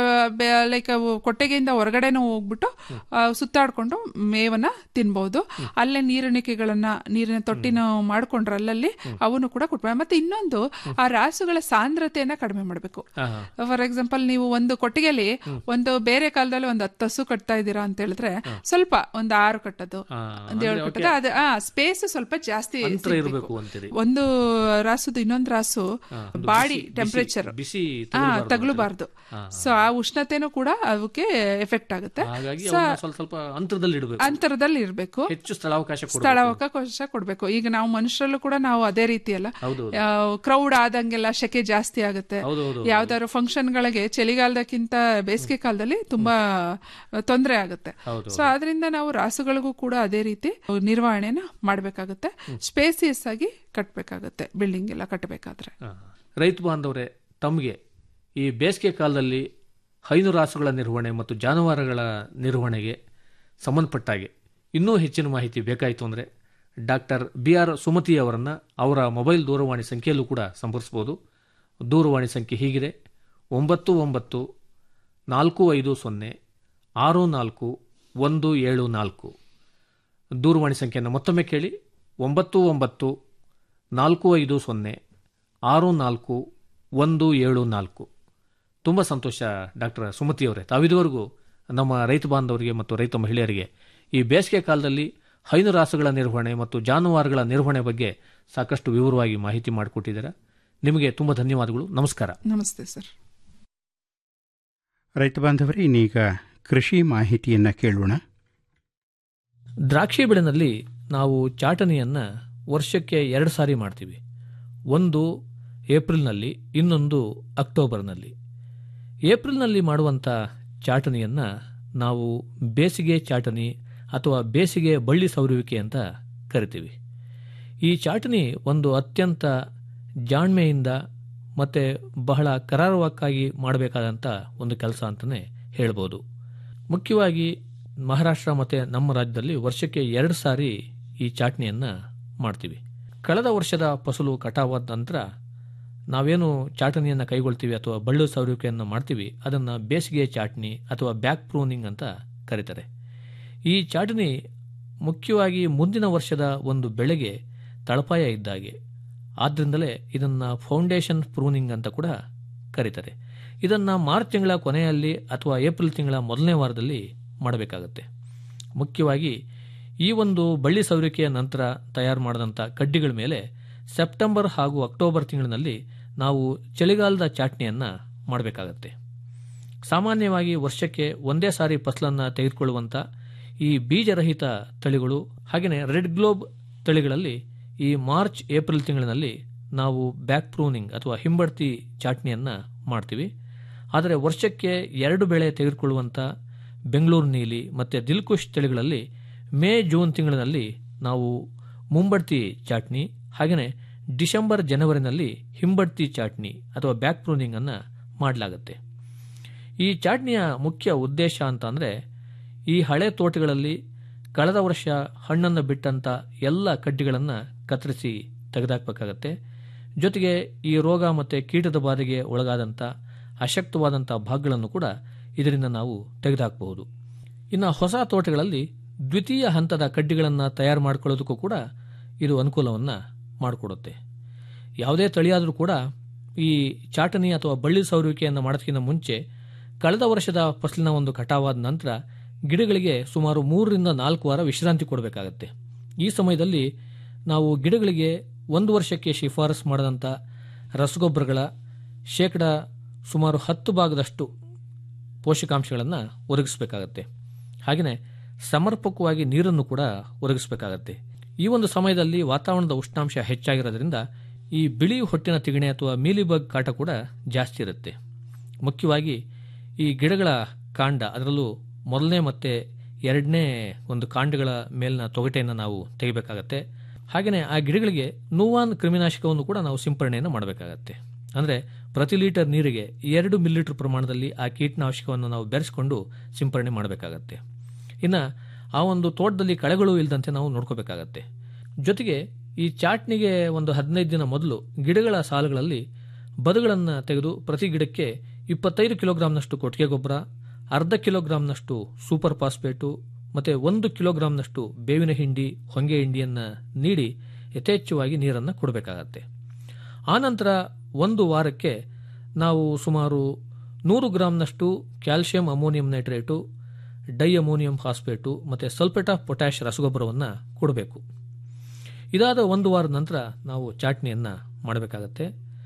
ಲೈಕ್ ಅವು ಕೊಟ್ಟಿಗೆಯಿಂದ ಹೊರಗಡೆನೂ ಹೋಗ್ಬಿಟ್ಟು ಆ, ಸುತ್ತಾಡ್ಕೊಂಡು ಮೇವನ್ನ ತಿನ್ಬಹುದು ಅಲ್ಲೇ ನೀರಿಣಿಕೆಗಳನ್ನ ನೀರಿನ ತೊಟ್ಟಿನ ಮಾಡ್ಕೊಂಡ್ರೆ ಅಲ್ಲಲ್ಲಿ ಅವನು ಕೂಡ ಕೊಟ್ಬೇಕು ಮತ್ತೆ ಇನ್ನೊಂದು ಆ ರಾಸುಗಳ ಸಾಂದ್ರತೆಯನ್ನ ಕಡಿಮೆ ಮಾಡಬೇಕು ಹಾ, ಹಾ. ಫಾರ್ ಎಕ್ಸಾಂಪಲ್ ನೀವು ಒಂದು ಕೊಟ್ಟಿಗೆಯಲ್ಲಿ ಒಂದು ಬೇರೆ ಕಾಲದಲ್ಲಿ ಒಂದು ಹತ್ತು ಹಸು ಕಟ್ತಾ ಇದ್ದೀರಾ ಅಂತ ಹೇಳಿದ್ರೆ ಸ್ವಲ್ಪ ಒಂದು ಆರು ಕಟ್ಟೋದು ಹಾ, ಒಂದು ಏಳು ಕಟ್ಟೋದು ಅದು ಆ ಸ್ಪೇಸ್ ಸ್ವಲ್ಪ ಜಾಸ್ತಿ ಅಂತರ ಸಿಗ್ಬೇಕು. ಇರಬೇಕು ಅಂತೀರಿ ಒಂದು ರಾಸುದು ಇನ್ನೊಂದು ರಾಸು ಬಾಡಿ ಟೆಂಪರೇಚರ್ ಬಿಸಿ ಹಾ ತಗಲಬಾರ್ದು ಸೊ ಆ ಉಷ್ಣತೆನೂ ಕೂಡ ಅದಕ್ಕೆ ಎಫೆಕ್ಟ್ ಆಗುತ್ತೆ ಹಾಗಾಗಿ ಅವನ್ನ ಸ್ವಲ್ಪ ಸ್ವಲ್ಪ ಅಂತರದಲ್ಲಿ ಇಡಬೇಕು ಅಂತರದಲ್ಲಿ ಇರ್ಬೇಕು ಹೆಚ್ಚು ಸ್ಥಳಾವಕಾಶ ಕೊಡಬೇಕು ಸ್ಥಳಾವಕಾಶ ಕೊಡ್ಬೇಕು ಈಗ ನಾವು ಮನುಷ್ಯರಲ್ಲೂ ಕೂಡ ನಾವು ಅದೇ ರೀತಿ ಅಲ್ಲ ಹೌದು ಕ್ರೌಡ್ ಆದಂಗೆಲ್ಲ ಶೆಕೆ ಜಾಸ್ತಿ ಆಗುತ್ತೆ ಹೌದು ಹೌದು ಯಾವ್ದಾದ್ರು ಫಂಕ್ಷನ್ ಗಳಿಗೆ ಚಳಿಗಾಲದಕ್ಕಿಂತ ಬೇಸಿಗೆ ಕಾಲದಲ್ಲಿ ತುಂಬಾ ತೊಂದರೆ ಆಗುತ್ತೆ ಹೌದು ಸೊ ಅದರಿಂದ ನಾವು ರಾಸುಗಳಿಗೂ ಕೂಡ ಅದೇ ರೀತಿ ನಿರ್ವಹಣೆನ ಮಾಡಬೇಕಾಗುತ್ತೆ ಸ್ಪೇಸಿಯಸ್ ಆಗಿ ಕಟ್ಟಬೇಕಾಗುತ್ತೆ ಬಿಲ್ಡಿಂಗ್ ಎಲ್ಲ ಕಟ್ಟಬೇಕಾದ್ರೆ ಹಾ. ರೈತ ಬಾಂಧವರೇ ತಮಗೆ ಈ ಬೇಸಿಗೆ ಕಾಲದಲ್ಲಿ ಹೈನು ರಾಸುಗಳ ನಿರ್ವಹಣೆ ಮತ್ತು ಜಾನುವಾರುಗಳ ನಿರ್ವಹಣೆಗೆ ಸಂಬಂಧಪಟ್ಟಾಗೆ ಇನ್ನೂ ಹೆಚ್ಚಿನ ಮಾಹಿತಿ ಬೇಕಾಯಿತು ಅಂದರೆ ಡಾಕ್ಟರ್ ಬಿ ಆರ್ ಸುಮತಿ ಅವರನ್ನು ಅವರ ಮೊಬೈಲ್ ದೂರವಾಣಿ ಸಂಖ್ಯೆಯಲ್ಲೂ ಕೂಡ ಸಂಪರ್ಸ್ಬೋದು ದೂರವಾಣಿ ಸಂಖ್ಯೆ ಹೀಗಿದೆ ಒಂಬತ್ತು ಒಂಬತ್ತು ನಾಲ್ಕು ಐದು ಸೊನ್ನೆ ಆರು ನಾಲ್ಕು ಒಂದು ಏಳು ನಾಲ್ಕು ದೂರವಾಣಿ ಸಂಖ್ಯೆಯನ್ನು ಮತ್ತೊಮ್ಮೆ ಕೇಳಿ ಒಂಬತ್ತು ಒಂಬತ್ತು ನಾಲ್ಕು ಐದು ಸೊನ್ನೆ ಆರು ನಾಲ್ಕು ಒಂದು ಏಳು ನಾಲ್ಕು ತುಂಬ ಸಂತೋಷ ಡಾಕ್ಟರ್ ಸುಮತಿ ಅವರೇ ತಾವಿದುವರೆಗೂ ನಮ್ಮ ರೈತ ಬಾಂಧವರಿಗೆ ಮತ್ತು ರೈತ ಮಹಿಳೆಯರಿಗೆ ಈ ಬೇಸಿಗೆ ಕಾಲದಲ್ಲಿ ಹೈನು ರಾಸುಗಳ ನಿರ್ವಹಣೆ ಮತ್ತು ಜಾನುವಾರುಗಳ ನಿರ್ವಹಣೆ ಬಗ್ಗೆ ಸಾಕಷ್ಟು ವಿವರವಾಗಿ ಮಾಹಿತಿ ಮಾಡಿಕೊಟ್ಟಿದ್ದೀರಾ ನಿಮಗೆ ತುಂಬ ಧನ್ಯವಾದಗಳು ನಮಸ್ಕಾರ ನಮಸ್ತೆ ಸರ್ ರೈತ ಬಾಂಧವರೇ ಇನ್ನೀಗ ಕೃಷಿ ಮಾಹಿತಿಯನ್ನು ಕೇಳೋಣ ದ್ರಾಕ್ಷಿ ಬೆಳೆನಲ್ಲಿ ನಾವು ಚಾಟನೆಯನ್ನು ವರ್ಷಕ್ಕೆ ಎರಡು ಸಾರಿ ಮಾಡ್ತೀವಿ ಒಂದು ಏಪ್ರಿಲ್ನಲ್ಲಿ ಇನ್ನೊಂದು ಅಕ್ಟೋಬರ್ನಲ್ಲಿ ಏಪ್ರಿಲ್ನಲ್ಲಿ ಮಾಡುವಂಥ ಚಾಟನೆಯನ್ನು ನಾವು ಬೇಸಿಗೆ ಚಾಟನಿ ಅಥವಾ ಬೇಸಿಗೆ ಬಳ್ಳಿ ಸೌರುವಿಕೆ ಅಂತ ಕರಿತೀವಿ ಈ ಚಾಟನಿ ಒಂದು ಅತ್ಯಂತ ಜಾಣ್ಮೆಯಿಂದ ಮತ್ತು ಬಹಳ ಕರಾರುವಕ್ಕಾಗಿ ಮಾಡಬೇಕಾದಂಥ ಒಂದು ಕೆಲಸ ಅಂತಲೇ ಹೇಳ್ಬೋದು ಮುಖ್ಯವಾಗಿ ಮಹಾರಾಷ್ಟ್ರ ಮತ್ತು ನಮ್ಮ ರಾಜ್ಯದಲ್ಲಿ ವರ್ಷಕ್ಕೆ ಎರಡು ಸಾರಿ ಈ ಚಾಟ್ನಿಯನ್ನು ಮಾಡ್ತೀವಿ ಕಳೆದ ವರ್ಷದ ಫಸಲು ಕಟಾವಾದ ನಂತರ ನಾವೇನು ಚಾಟನಿಯನ್ನು ಕೈಗೊಳ್ತೀವಿ ಅಥವಾ ಬಳ್ಳು ಸೌರಿಕೆಯನ್ನು ಮಾಡ್ತೀವಿ ಅದನ್ನು ಬೇಸಿಗೆ ಚಾಟ್ನಿ ಅಥವಾ ಬ್ಯಾಕ್ ಪ್ರೂನಿಂಗ್ ಅಂತ ಕರೀತಾರೆ ಈ ಚಾಟನಿ ಮುಖ್ಯವಾಗಿ ಮುಂದಿನ ವರ್ಷದ ಒಂದು ಬೆಳೆಗೆ ತಳಪಾಯ ಇದ್ದಾಗೆ ಆದ್ದರಿಂದಲೇ ಇದನ್ನು ಫೌಂಡೇಶನ್ ಪ್ರೂನಿಂಗ್ ಅಂತ ಕೂಡ ಕರೀತಾರೆ ಇದನ್ನು ಮಾರ್ಚ್ ತಿಂಗಳ ಕೊನೆಯಲ್ಲಿ ಅಥವಾ ಏಪ್ರಿಲ್ ತಿಂಗಳ ಮೊದಲನೇ ವಾರದಲ್ಲಿ ಮಾಡಬೇಕಾಗತ್ತೆ ಮುಖ್ಯವಾಗಿ ಈ ಒಂದು ಬಳ್ಳಿ ಸೌರಿಕೆಯ ನಂತರ ತಯಾರು ಮಾಡಿದಂಥ ಕಡ್ಡಿಗಳ ಮೇಲೆ ಸೆಪ್ಟೆಂಬರ್ ಹಾಗೂ ಅಕ್ಟೋಬರ್ ತಿಂಗಳಿನಲ್ಲಿ ನಾವು ಚಳಿಗಾಲದ ಚಾಟ್ನಿಯನ್ನು ಮಾಡಬೇಕಾಗತ್ತೆ ಸಾಮಾನ್ಯವಾಗಿ ವರ್ಷಕ್ಕೆ ಒಂದೇ ಸಾರಿ ಫಸಲನ್ನು ತೆಗೆದುಕೊಳ್ಳುವಂಥ ಈ ಬೀಜರಹಿತ ತಳಿಗಳು ಹಾಗೆಯೇ ರೆಡ್ ಗ್ಲೋಬ್ ತಳಿಗಳಲ್ಲಿ ಈ ಮಾರ್ಚ್ ಏಪ್ರಿಲ್ ತಿಂಗಳಿನಲ್ಲಿ ನಾವು ಬ್ಯಾಕ್ ಪ್ರೂನಿಂಗ್ ಅಥವಾ ಹಿಂಬಡ್ತಿ ಚಾಟ್ನಿಯನ್ನು ಮಾಡ್ತೀವಿ ಆದರೆ ವರ್ಷಕ್ಕೆ ಎರಡು ಬೆಳೆ ತೆಗೆದುಕೊಳ್ಳುವಂಥ ಬೆಂಗಳೂರು ನೀಲಿ ಮತ್ತು ದಿಲ್ಕುಶ್ ತಳಿಗಳಲ್ಲಿ ಮೇ ಜೂನ್ ತಿಂಗಳಿನಲ್ಲಿ ನಾವು ಮುಂಬಡ್ತಿ ಚಾಟ್ನಿ ಹಾಗೆಯೇ ಡಿಸೆಂಬರ್ ಜನವರಿನಲ್ಲಿ ಹಿಂಬಡ್ತಿ ಚಾಟ್ನಿ ಅಥವಾ ಬ್ಯಾಕ್ ಪ್ರೂನಿಂಗ್ ಅನ್ನು ಮಾಡಲಾಗುತ್ತೆ ಈ ಚಾಟ್ನಿಯ ಮುಖ್ಯ ಉದ್ದೇಶ ಅಂತ ಅಂದರೆ ಈ ಹಳೆ ತೋಟಗಳಲ್ಲಿ ಕಳೆದ ವರ್ಷ ಹಣ್ಣನ್ನು ಬಿಟ್ಟಂಥ ಎಲ್ಲ ಕಡ್ಡಿಗಳನ್ನು ಕತ್ತರಿಸಿ ತೆಗೆದಾಕಬೇಕಾಗತ್ತೆ ಜೊತೆಗೆ ಈ ರೋಗ ಮತ್ತು ಕೀಟದ ಬಾಧೆಗೆ ಒಳಗಾದಂಥ ಅಶಕ್ತವಾದಂಥ ಭಾಗಗಳನ್ನು ಕೂಡ ಇದರಿಂದ ನಾವು ತೆಗೆದುಹಾಕಬಹುದು ಇನ್ನು ಹೊಸ ತೋಟಗಳಲ್ಲಿ ದ್ವಿತೀಯ ಹಂತದ ಕಡ್ಡಿಗಳನ್ನು ತಯಾರು ಮಾಡ್ಕೊಳ್ಳೋದಕ್ಕೂ ಕೂಡ ಇದು ಅನುಕೂಲವನ್ನು ಮಾಡಿಕೊಡುತ್ತೆ ಯಾವುದೇ ತಳಿಯಾದರೂ ಕೂಡ ಈ ಚಾಟನಿ ಅಥವಾ ಬಳ್ಳಿ ಸೌರುವಿಕೆಯನ್ನು ಮಾಡೋದಕ್ಕಿಂತ ಮುಂಚೆ ಕಳೆದ ವರ್ಷದ ಫಸಲಿನ ಒಂದು ಕಟಾವಾದ ನಂತರ ಗಿಡಗಳಿಗೆ ಸುಮಾರು ಮೂರರಿಂದ ನಾಲ್ಕು ವಾರ ವಿಶ್ರಾಂತಿ ಕೊಡಬೇಕಾಗತ್ತೆ ಈ ಸಮಯದಲ್ಲಿ ನಾವು ಗಿಡಗಳಿಗೆ ಒಂದು ವರ್ಷಕ್ಕೆ ಶಿಫಾರಸು ಮಾಡದಂಥ ರಸಗೊಬ್ಬರಗಳ ಶೇಕಡ ಸುಮಾರು ಹತ್ತು ಭಾಗದಷ್ಟು ಪೋಷಕಾಂಶಗಳನ್ನು ಒದಗಿಸಬೇಕಾಗತ್ತೆ ಹಾಗೆಯೇ ಸಮರ್ಪಕವಾಗಿ ನೀರನ್ನು ಕೂಡ ಒದಗಿಸಬೇಕಾಗತ್ತೆ ಈ ಒಂದು ಸಮಯದಲ್ಲಿ ವಾತಾವರಣದ ಉಷ್ಣಾಂಶ ಹೆಚ್ಚಾಗಿರೋದ್ರಿಂದ ಈ ಬಿಳಿ ಹೊಟ್ಟಿನ ತಿಗಣೆ ಅಥವಾ ಮೀಲಿಬಗ್ ಕಾಟ ಕೂಡ ಜಾಸ್ತಿ ಇರುತ್ತೆ ಮುಖ್ಯವಾಗಿ ಈ ಗಿಡಗಳ ಕಾಂಡ ಅದರಲ್ಲೂ ಮೊದಲನೇ ಮತ್ತು ಎರಡನೇ ಒಂದು ಕಾಂಡಗಳ ಮೇಲಿನ ತೊಗಟೆಯನ್ನು ನಾವು ತೆಗಿಬೇಕಾಗತ್ತೆ ಹಾಗೆಯೇ ಆ ಗಿಡಗಳಿಗೆ ನೂವಾನ್ ಕ್ರಿಮಿನಾಶಕವನ್ನು ಕೂಡ ನಾವು ಸಿಂಪರಣೆಯನ್ನು ಮಾಡಬೇಕಾಗತ್ತೆ ಅಂದರೆ ಪ್ರತಿ ಲೀಟರ್ ನೀರಿಗೆ ಎರಡು ಮಿಲಿಲೀಟರ್ ಪ್ರಮಾಣದಲ್ಲಿ ಆ ಕೀಟನಾಶಕವನ್ನು ನಾವು ಬೆರೆಸ್ಕೊಂಡು ಸಿಂಪರಣೆ ಮಾಡಬೇಕಾಗತ್ತೆ ಇನ್ನು ಆ ಒಂದು ತೋಟದಲ್ಲಿ ಕಳೆಗಳು ಇಲ್ಲದಂತೆ ನಾವು ನೋಡ್ಕೋಬೇಕಾಗತ್ತೆ ಜೊತೆಗೆ ಈ ಚಾಟ್ನಿಗೆ ಒಂದು ಹದಿನೈದು ದಿನ ಮೊದಲು ಗಿಡಗಳ ಸಾಲುಗಳಲ್ಲಿ ಬದುಗಳನ್ನು ತೆಗೆದು ಪ್ರತಿ ಗಿಡಕ್ಕೆ ಇಪ್ಪತ್ತೈದು ಕಿಲೋಗ್ರಾಂನಷ್ಟು ಕೊಟ್ಟಿಗೆ ಗೊಬ್ಬರ ಅರ್ಧ ಕಿಲೋಗ್ರಾಂನಷ್ಟು ಸೂಪರ್ ಫಾಸ್ಫೇಟು ಮತ್ತು ಒಂದು ಕಿಲೋಗ್ರಾಂನಷ್ಟು ಬೇವಿನ ಹಿಂಡಿ ಹೊಂಗೆ ಹಿಂಡಿಯನ್ನು ನೀಡಿ ಯಥೇಚ್ಛವಾಗಿ ನೀರನ್ನು ಕೊಡಬೇಕಾಗತ್ತೆ ಆನಂತರ ಒಂದು ವಾರಕ್ಕೆ ನಾವು ಸುಮಾರು ನೂರು ಗ್ರಾಂನಷ್ಟು calcium ammonium nitrate di ammonium phosphate ಮತ್ತು ಸಲ್ಫೇಟ್ ಆಫ್ ಪೊಟ್ಯಾಷ್ ರಸಗೊಬ್ಬರವನ್ನು ಕೊಡಬೇಕು ಇದಾದ ಒಂದು ವಾರದ ನಂತರ ನಾವು ಚಾಟ್ನಿಯನ್ನು ಮಾಡಬೇಕಾಗತ್ತೆ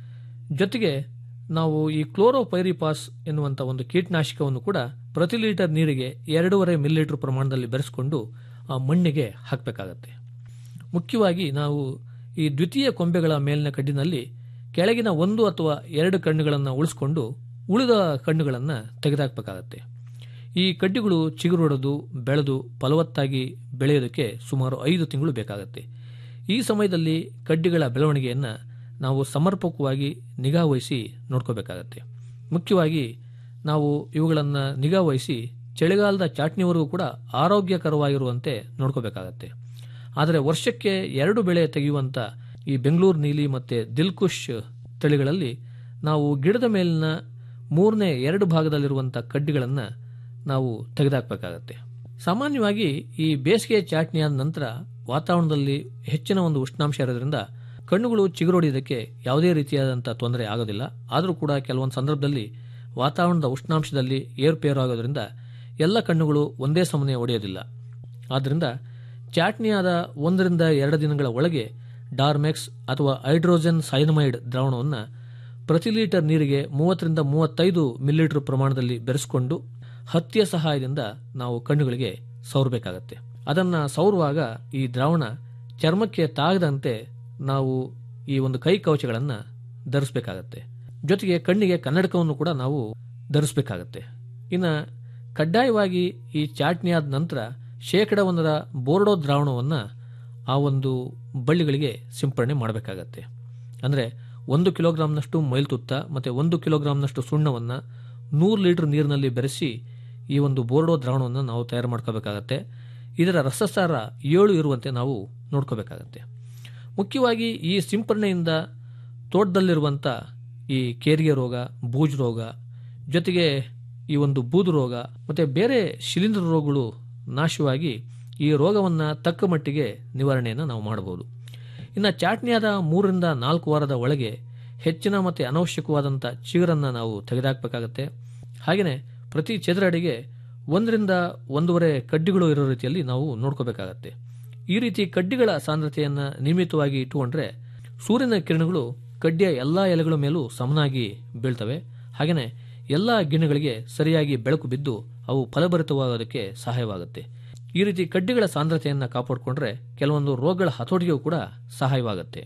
ಜೊತೆಗೆ ನಾವು ಈ ಕ್ಲೋರೋಪೈರಿಪಾಸ್ ಎನ್ನುವಂಥ ಒಂದು ಕೀಟನಾಶಕವನ್ನು ಕೂಡ ಪ್ರತಿ ಲೀಟರ್ ನೀರಿಗೆ ಎರಡೂವರೆ ಮಿಲಿಲೀಟರ್ ಪ್ರಮಾಣದಲ್ಲಿ ಬೆರೆಸ್ಕೊಂಡು ಆ ಮಣ್ಣಿಗೆ ಹಾಕಬೇಕಾಗತ್ತೆ ಮುಖ್ಯವಾಗಿ ನಾವು ಈ ದ್ವಿತೀಯ ಕೊಂಬೆಗಳ ಮೇಲಿನ ಕಡ್ಡಿನಲ್ಲಿ ಕೆಳಗಿನ ಒಂದು ಅಥವಾ ಎರಡು ಕಣ್ಣುಗಳನ್ನು ಉಳಿಸ್ಕೊಂಡು ಉಳಿದ ಕಣ್ಣುಗಳನ್ನು ತೆಗೆದುಹಾಕಬೇಕಾಗತ್ತೆ ಈ ಕಡ್ಡಿಗಳು ಚಿಗುರೊಡೆದು ಬೆಳೆದು ಫಲವತ್ತಾಗಿ ಬೆಳೆಯೋದಕ್ಕೆ ಸುಮಾರು ಐದು ತಿಂಗಳು ಬೇಕಾಗುತ್ತೆ ಈ ಸಮಯದಲ್ಲಿ ಕಡ್ಡಿಗಳ ಬೆಳವಣಿಗೆಯನ್ನು ನಾವು ಸಮರ್ಪಕವಾಗಿ ನಿಗಾವಹಿಸಿ ನೋಡ್ಕೋಬೇಕಾಗತ್ತೆ ಮುಖ್ಯವಾಗಿ ನಾವು ಇವುಗಳನ್ನು ನಿಗಾವಹಿಸಿ ಚಳಿಗಾಲದ ಚಾಟ್ನಿವರೆಗೂ ಕೂಡ ಆರೋಗ್ಯಕರವಾಗಿರುವಂತೆ ನೋಡ್ಕೋಬೇಕಾಗತ್ತೆ ಆದರೆ ವರ್ಷಕ್ಕೆ ಎರಡು ಬೆಳೆ ತೆಗೆಯುವಂಥ ಈ ಬೆಂಗಳೂರು ನೀಲಿ ಮತ್ತು ದಿಲ್ಕುಶ್ ತಳಿಗಳಲ್ಲಿ ನಾವು ಗಿಡದ ಮೇಲಿನ ಮೂರನೇ ಎರಡು ಭಾಗದಲ್ಲಿರುವಂಥ ಕಡ್ಡಿಗಳನ್ನು ನಾವು ತೆಗೆದುಹಾಕಬೇಕಾಗತ್ತೆ ಸಾಮಾನ್ಯವಾಗಿ ಈ ಬೇಸಿಗೆ ಚಾಟ್ನಿ ಆದ ನಂತರ ವಾತಾವರಣದಲ್ಲಿ ಹೆಚ್ಚಿನ ಒಂದು ಉಷ್ಣಾಂಶ ಇರೋದ್ರಿಂದ ಕಣ್ಣುಗಳು ಚಿಗುರೊಡೆಯೋದಕ್ಕೆ ಯಾವುದೇ ರೀತಿಯಾದಂಥ ತೊಂದರೆ ಆಗೋದಿಲ್ಲ ಆದರೂ ಕೂಡ ಕೆಲವೊಂದು ಸಂದರ್ಭದಲ್ಲಿ ವಾತಾವರಣದ ಉಷ್ಣಾಂಶದಲ್ಲಿ ಏರುಪೇರು ಆಗೋದ್ರಿಂದ ಎಲ್ಲ ಕಣ್ಣುಗಳು ಒಂದೇ ಸಮನೆ ಒಡೆಯೋದಿಲ್ಲ ಆದ್ದರಿಂದ ಚಾಟ್ನಿಯಾದ ಒಂದರಿಂದ ಎರಡು ದಿನಗಳ ಒಳಗೆ ಡಾರ್ಮೆಕ್ಸ್ ಅಥವಾ ಹೈಡ್ರೋಜನ್ ಸೈನಮೈಡ್ ದ್ರಾವಣವನ್ನು ಪ್ರತಿ ಲೀಟರ್ ನೀರಿಗೆ ಮೂವತ್ತರಿಂದ ಮೂವತ್ತೈದು ಮಿಲಿಲೀಟರ್ ಪ್ರಮಾಣದಲ್ಲಿ ಬೆರೆಸಿಕೊಂಡು ಹತ್ತಿಯ ಸಹಾಯದಿಂದ ನಾವು ಕಣ್ಣುಗಳಿಗೆ ಸೌರಬೇಕಾಗತ್ತೆ ಅದನ್ನು ಸೌರುವಾಗ ಈ ದ್ರಾವಣ ಚರ್ಮಕ್ಕೆ ತಾಗದಂತೆ ನಾವು ಈ ಒಂದು ಕೈ ಕವಚಗಳನ್ನು ಧರಿಸಬೇಕಾಗತ್ತೆ ಜೊತೆಗೆ ಕಣ್ಣಿಗೆ ಕನ್ನಡಕವನ್ನು ಕೂಡ ನಾವು ಧರಿಸಬೇಕಾಗತ್ತೆ ಇನ್ನು ಕಡ್ಡಾಯವಾಗಿ ಈ ಚಾಟ್ನಿ ಆದ ನಂತರ ಶೇಕಡ ಒಂದರ ಬೋರ್ಡೋ ದ್ರಾವಣವನ್ನು ಆ ಒಂದು ಬಳ್ಳಿಗಳಿಗೆ ಸಿಂಪರಣೆ ಮಾಡಬೇಕಾಗತ್ತೆ ಅಂದರೆ ಒಂದು ಕಿಲೋಗ್ರಾಂನಷ್ಟು ಮೈಲ್ತುತ್ತ ಮತ್ತು ಒಂದು ಕಿಲೋಗ್ರಾಂನಷ್ಟು ಸುಣ್ಣವನ್ನು ನೂರು ಲೀಟರ್ ನೀರಿನಲ್ಲಿ ಬೆರೆಸಿ ಈ ಒಂದು ಬೋರ್ಡೋ ದ್ರಾವಣವನ್ನು ನಾವು ತಯಾರು ಮಾಡ್ಕೋಬೇಕಾಗತ್ತೆ ಇದರ ರಸಸಾರ ಏಳು ಇರುವಂತೆ ನಾವು ನೋಡ್ಕೋಬೇಕಾಗತ್ತೆ ಮುಖ್ಯವಾಗಿ ಈ ಸಿಂಪರಣೆಯಿಂದ ತೋಟದಲ್ಲಿರುವಂಥ ಈ ಕೇರಿಗೆ ರೋಗ ಬೂಜು ರೋಗ ಜೊತೆಗೆ ಈ ಒಂದು ಬೂದು ರೋಗ ಮತ್ತು ಬೇರೆ ಶಿಲೀಂಧ್ರ ರೋಗಗಳು ನಾಶವಾಗಿ ಈ ರೋಗವನ್ನು ತಕ್ಕ ಮಟ್ಟಿಗೆ ನಿವಾರಣೆಯನ್ನು ನಾವು ಮಾಡಬಹುದು ಇನ್ನು ಚಾಟ್ನಿಯಾದ ಮೂರರಿಂದ ನಾಲ್ಕು ವಾರದ ಒಳಗೆ ಹೆಚ್ಚಿನ ಮತ್ತು ಅನವಶ್ಯಕವಾದಂಥ ಚಿಗುರನ್ನು ನಾವು ತೆಗೆದುಹಾಕಬೇಕಾಗತ್ತೆ ಹಾಗೆಯೇ ಪ್ರತಿ ಚದರಡಿಗೆ ಒಂದರಿಂದ ಒಂದೂವರೆ ಕಡ್ಡಿಗಳು ಇರೋ ರೀತಿಯಲ್ಲಿ ನಾವು ನೋಡ್ಕೋಬೇಕಾಗತ್ತೆ ಈ ರೀತಿ ಕಡ್ಡಿಗಳ ಸಾಂದ್ರತೆಯನ್ನು ನಿಯಮಿತವಾಗಿ ಇಟ್ಟುಕೊಂಡ್ರೆ ಸೂರ್ಯನ ಕಿರಣಗಳು ಕಡ್ಡಿಯ ಎಲ್ಲ ಎಲೆಗಳ ಮೇಲೂ ಸಮನಾಗಿ ಬೀಳ್ತವೆ ಹಾಗೆಯೇ ಎಲ್ಲ ಗಿಣ್ಣಗಳಿಗೆ ಸರಿಯಾಗಿ ಬೆಳಕು ಬಿದ್ದು ಅವು ಫಲಭರಿತವಾಗೋದಕ್ಕೆ ಸಹಾಯವಾಗುತ್ತೆ ಈ ರೀತಿ ಕಡ್ಡಿಗಳ ಸಾಂದ್ರತೆಯನ್ನು ಕಾಪಾಡಿಕೊಂಡ್ರೆ ಕೆಲವೊಂದು ರೋಗಗಳ ಹತೋಟಿಗೂ ಕೂಡ ಸಹಾಯವಾಗುತ್ತೆ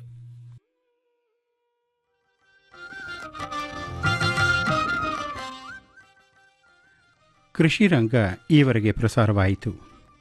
ಕೃಷಿ ರಂಗ ಈವರೆಗೆ ಪ್ರಸಾರವಾಯಿತು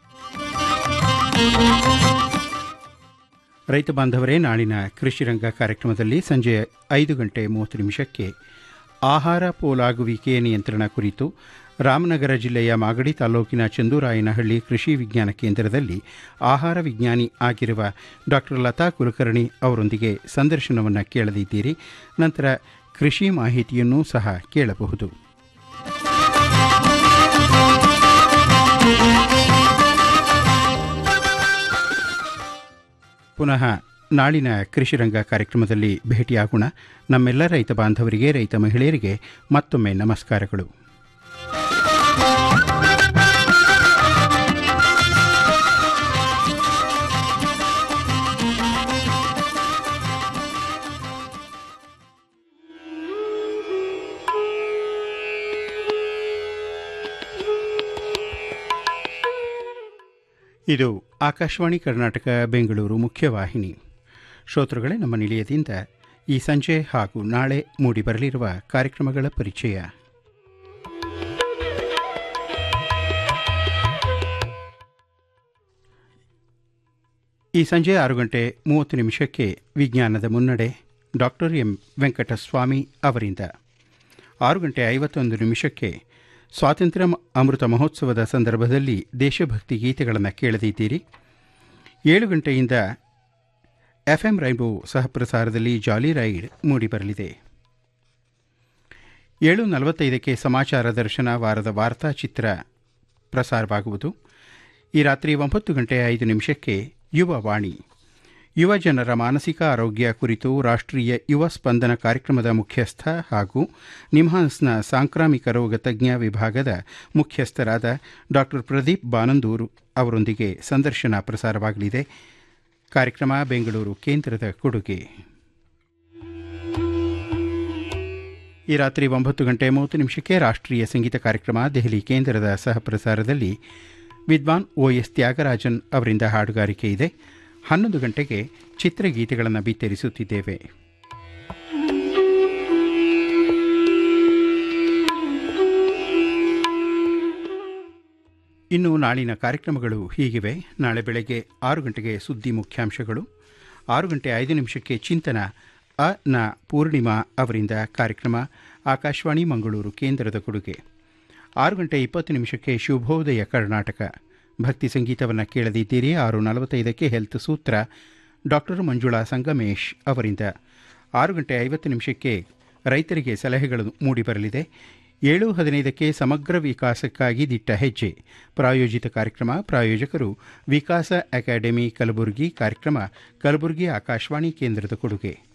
ರೈತ ಬಾಂಧವರೇ ನಾಳಿನ ಕೃಷಿ ರಂಗ ಕಾರ್ಯಕ್ರಮದಲ್ಲಿ ಸಂಜೆ ಐದು ಗಂಟೆ ಮೂವತ್ತು ನಿಮಿಷಕ್ಕೆ ಆಹಾರ ಪೋಲಾಗುವಿಕೆ ನಿಯಂತ್ರಣ ಕುರಿತು ರಾಮನಗರ ಜಿಲ್ಲೆಯ ಮಾಗಡಿ ತಾಲೂಕಿನ ಚಂದೂರಾಯನಹಳ್ಳಿ ಕೃಷಿ ವಿಜ್ಞಾನ ಕೇಂದ್ರದಲ್ಲಿ ಆಹಾರ ವಿಜ್ಞಾನಿ ಆಗಿರುವ ಡಾಕ್ಟರ್ ಲತಾ ಕುಲಕರ್ಣಿ ಅವರೊಂದಿಗೆ ಸಂದರ್ಶನವನ್ನು ಕೇಳಲಿದ್ದೀರಿ ನಂತರ ಕೃಷಿ ಮಾಹಿತಿಯನ್ನೂ ಸಹ ಕೇಳಬಹುದು ಪುನಃ ನಾಳಿನ ಕೃಷಿರಂಗ ಕಾರ್ಯಕ್ರಮದಲ್ಲಿ ಭೇಟಿಯಾಗೋಣ ನಮ್ಮೆಲ್ಲ ರೈತ ಬಾಂಧವರಿಗೆ ರೈತ ಮಹಿಳೆಯರಿಗೆ ಮತ್ತೊಮ್ಮೆ ನಮಸ್ಕಾರಗಳು ಇದು ಆಕಾಶವಾಣಿ ಕರ್ನಾಟಕ ಬೆಂಗಳೂರು ಮುಖ್ಯವಾಹಿನಿ ಶ್ರೋತೃಗಳೇ ನಮ್ಮ ನಿಲಯದಿಂದ ಈ ಸಂಜೆ ಹಾಗೂ ನಾಳೆ ಮೂಡಿಬರಲಿರುವ ಕಾರ್ಯಕ್ರಮಗಳ ಪರಿಚಯ ಈ ಸಂಜೆ ಆರು ಗಂಟೆ ಮೂವತ್ತು ನಿಮಿಷಕ್ಕೆ ವಿಜ್ಞಾನದ ಮುನ್ನಡೆ ಡಾಕ್ಟರ್ ಎಂ ವೆಂಕಟಸ್ವಾಮಿ ಅವರಿಂದ ಆರು ಗಂಟೆ ಐವತ್ತೊಂದು ನಿಮಿಷಕ್ಕೆ ಸ್ವಾತಂತ್ರ್ಯ ಅಮೃತ ಮಹೋತ್ಸವದ ಸಂದರ್ಭದಲ್ಲಿ ದೇಶಭಕ್ತಿ ಗೀತೆಗಳನ್ನು ಕೇಳದಿದ್ದೀರಿ ಏಳು ಗಂಟೆಯಿಂದ ಎಫ್ ಎಂ ರೈನ್ಬೋ ಸಹಪ್ರಸಾರದಲ್ಲಿ ಜಾಲಿ ರೈಡ್ ಮೂಡಿಬರಲಿದೆ ಏಳು ನಲವತ್ತೈದಕ್ಕೆ ಸಮಾಚಾರ ದರ್ಶನ ವಾರದ ವಾರ್ತಾ ಚಿತ್ರ ಪ್ರಸಾರವಾಗುವುದು ಈ ರಾತ್ರಿ ಒಂಬತ್ತು ಗಂಟೆ ಐದು ನಿಮಿಷಕ್ಕೆ ಯುವ ವಾಣಿ ಯುವ ಜನರ ಮಾನಸಿಕ ಆರೋಗ್ಯ ಕುರಿತು ರಾಷ್ಟ್ರೀಯ ಯುವ ಸ್ಪಂದನ ಕಾರ್ಯಕ್ರಮದ ಮುಖ್ಯಸ್ಥ ಹಾಗೂ ನಿಮ್ಹಾನ್ಸ್ನ ಸಾಂಕ್ರಾಮಿಕ ರೋಗ ತಜ್ಞ ವಿಭಾಗದ ಮುಖ್ಯಸ್ಥರಾದ ಡಾಕ್ಟರ್ ಪ್ರದೀಪ್ ಬಾನಂದೂರು ಅವರೊಂದಿಗೆ ಸಂದರ್ಶನ ಪ್ರಸಾರವಾಗಲಿದೆ ಕಾರ್ಯಕ್ರಮ ಬೆಂಗಳೂರು ಕೇಂದ್ರದ ಕೊಡುಗೆ ಈ ರಾತ್ರಿ ಒಂಬತ್ತು ಗಂಟೆ ಮೂವತ್ತು ನಿಮಿಷಕ್ಕೆ ರಾಷ್ಟ್ರೀಯ ಸಂಗೀತ ಕಾರ್ಯಕ್ರಮ ದೆಹಲಿ ಕೇಂದ್ರದ ಸಹಪ್ರಸಾರದಲ್ಲಿ ವಿದ್ವಾನ್ ಒ ಎಸ್ ತ್ಯಾಗರಾಜನ್ ಅವರಿಂದ ಹಾಡುಗಾರಿಕೆ ಇದೆ ಹನ್ನೊಂದು ಗಂಟೆಗೆ ಚಿತ್ರಗೀತೆಗಳನ್ನು ಬಿತ್ತರಿಸುತ್ತಿದ್ದೇವೆ ಇನ್ನು ನಾಳಿನ ಕಾರ್ಯಕ್ರಮಗಳು ಹೀಗಿವೆ ನಾಳೆ ಬೆಳಗ್ಗೆ ಆರು ಗಂಟೆಗೆ ಸುದ್ದಿ ಮುಖ್ಯಾಂಶಗಳು ಆರು ಗಂಟೆ ಐದು ನಿಮಿಷಕ್ಕೆ ಚಿಂತನ ಅ ನ ಪೂರ್ಣಿಮಾ ಅವರಿಂದ ಕಾರ್ಯಕ್ರಮ ಆಕಾಶವಾಣಿ ಮಂಗಳೂರು ಕೇಂದ್ರದ ಕೊಡುಗೆ ಆರು ಗಂಟೆ ಇಪ್ಪತ್ತು ನಿಮಿಷಕ್ಕೆ ಶುಭೋದಯ ಕರ್ನಾಟಕ ಭಕ್ತಿ ಸಂಗೀತವನ್ನು ಕೇಳದಿದ್ದೀರಿ ಆರು ನಲವತ್ತೈದಕ್ಕೆ ಹೆಲ್ತ್ ಸೂತ್ರ ಡಾಕ್ಟರ್ ಮಂಜುಳಾ ಸಂಗಮೇಶ್ ಅವರಿಂದ ಆರು ಗಂಟೆ ಐವತ್ತು ನಿಮಿಷಕ್ಕೆ ರೈತರಿಗೆ ಸಲಹೆಗಳು ಮೂಡಿಬರಲಿದೆ ಏಳು ಹದಿನೈದಕ್ಕೆ ಸಮಗ್ರ ವಿಕಾಸಕ್ಕಾಗಿ ದಿಟ್ಟ ಹೆಜ್ಜೆ ಪ್ರಾಯೋಜಿತ ಕಾರ್ಯಕ್ರಮ ಪ್ರಾಯೋಜಕರು ವಿಕಾಸ ಅಕಾಡೆಮಿ ಕಲಬುರಗಿ ಕಾರ್ಯಕ್ರಮ ಕಲಬುರಗಿ ಆಕಾಶವಾಣಿ ಕೇಂದ್ರದ ಕೊಡುಗೆ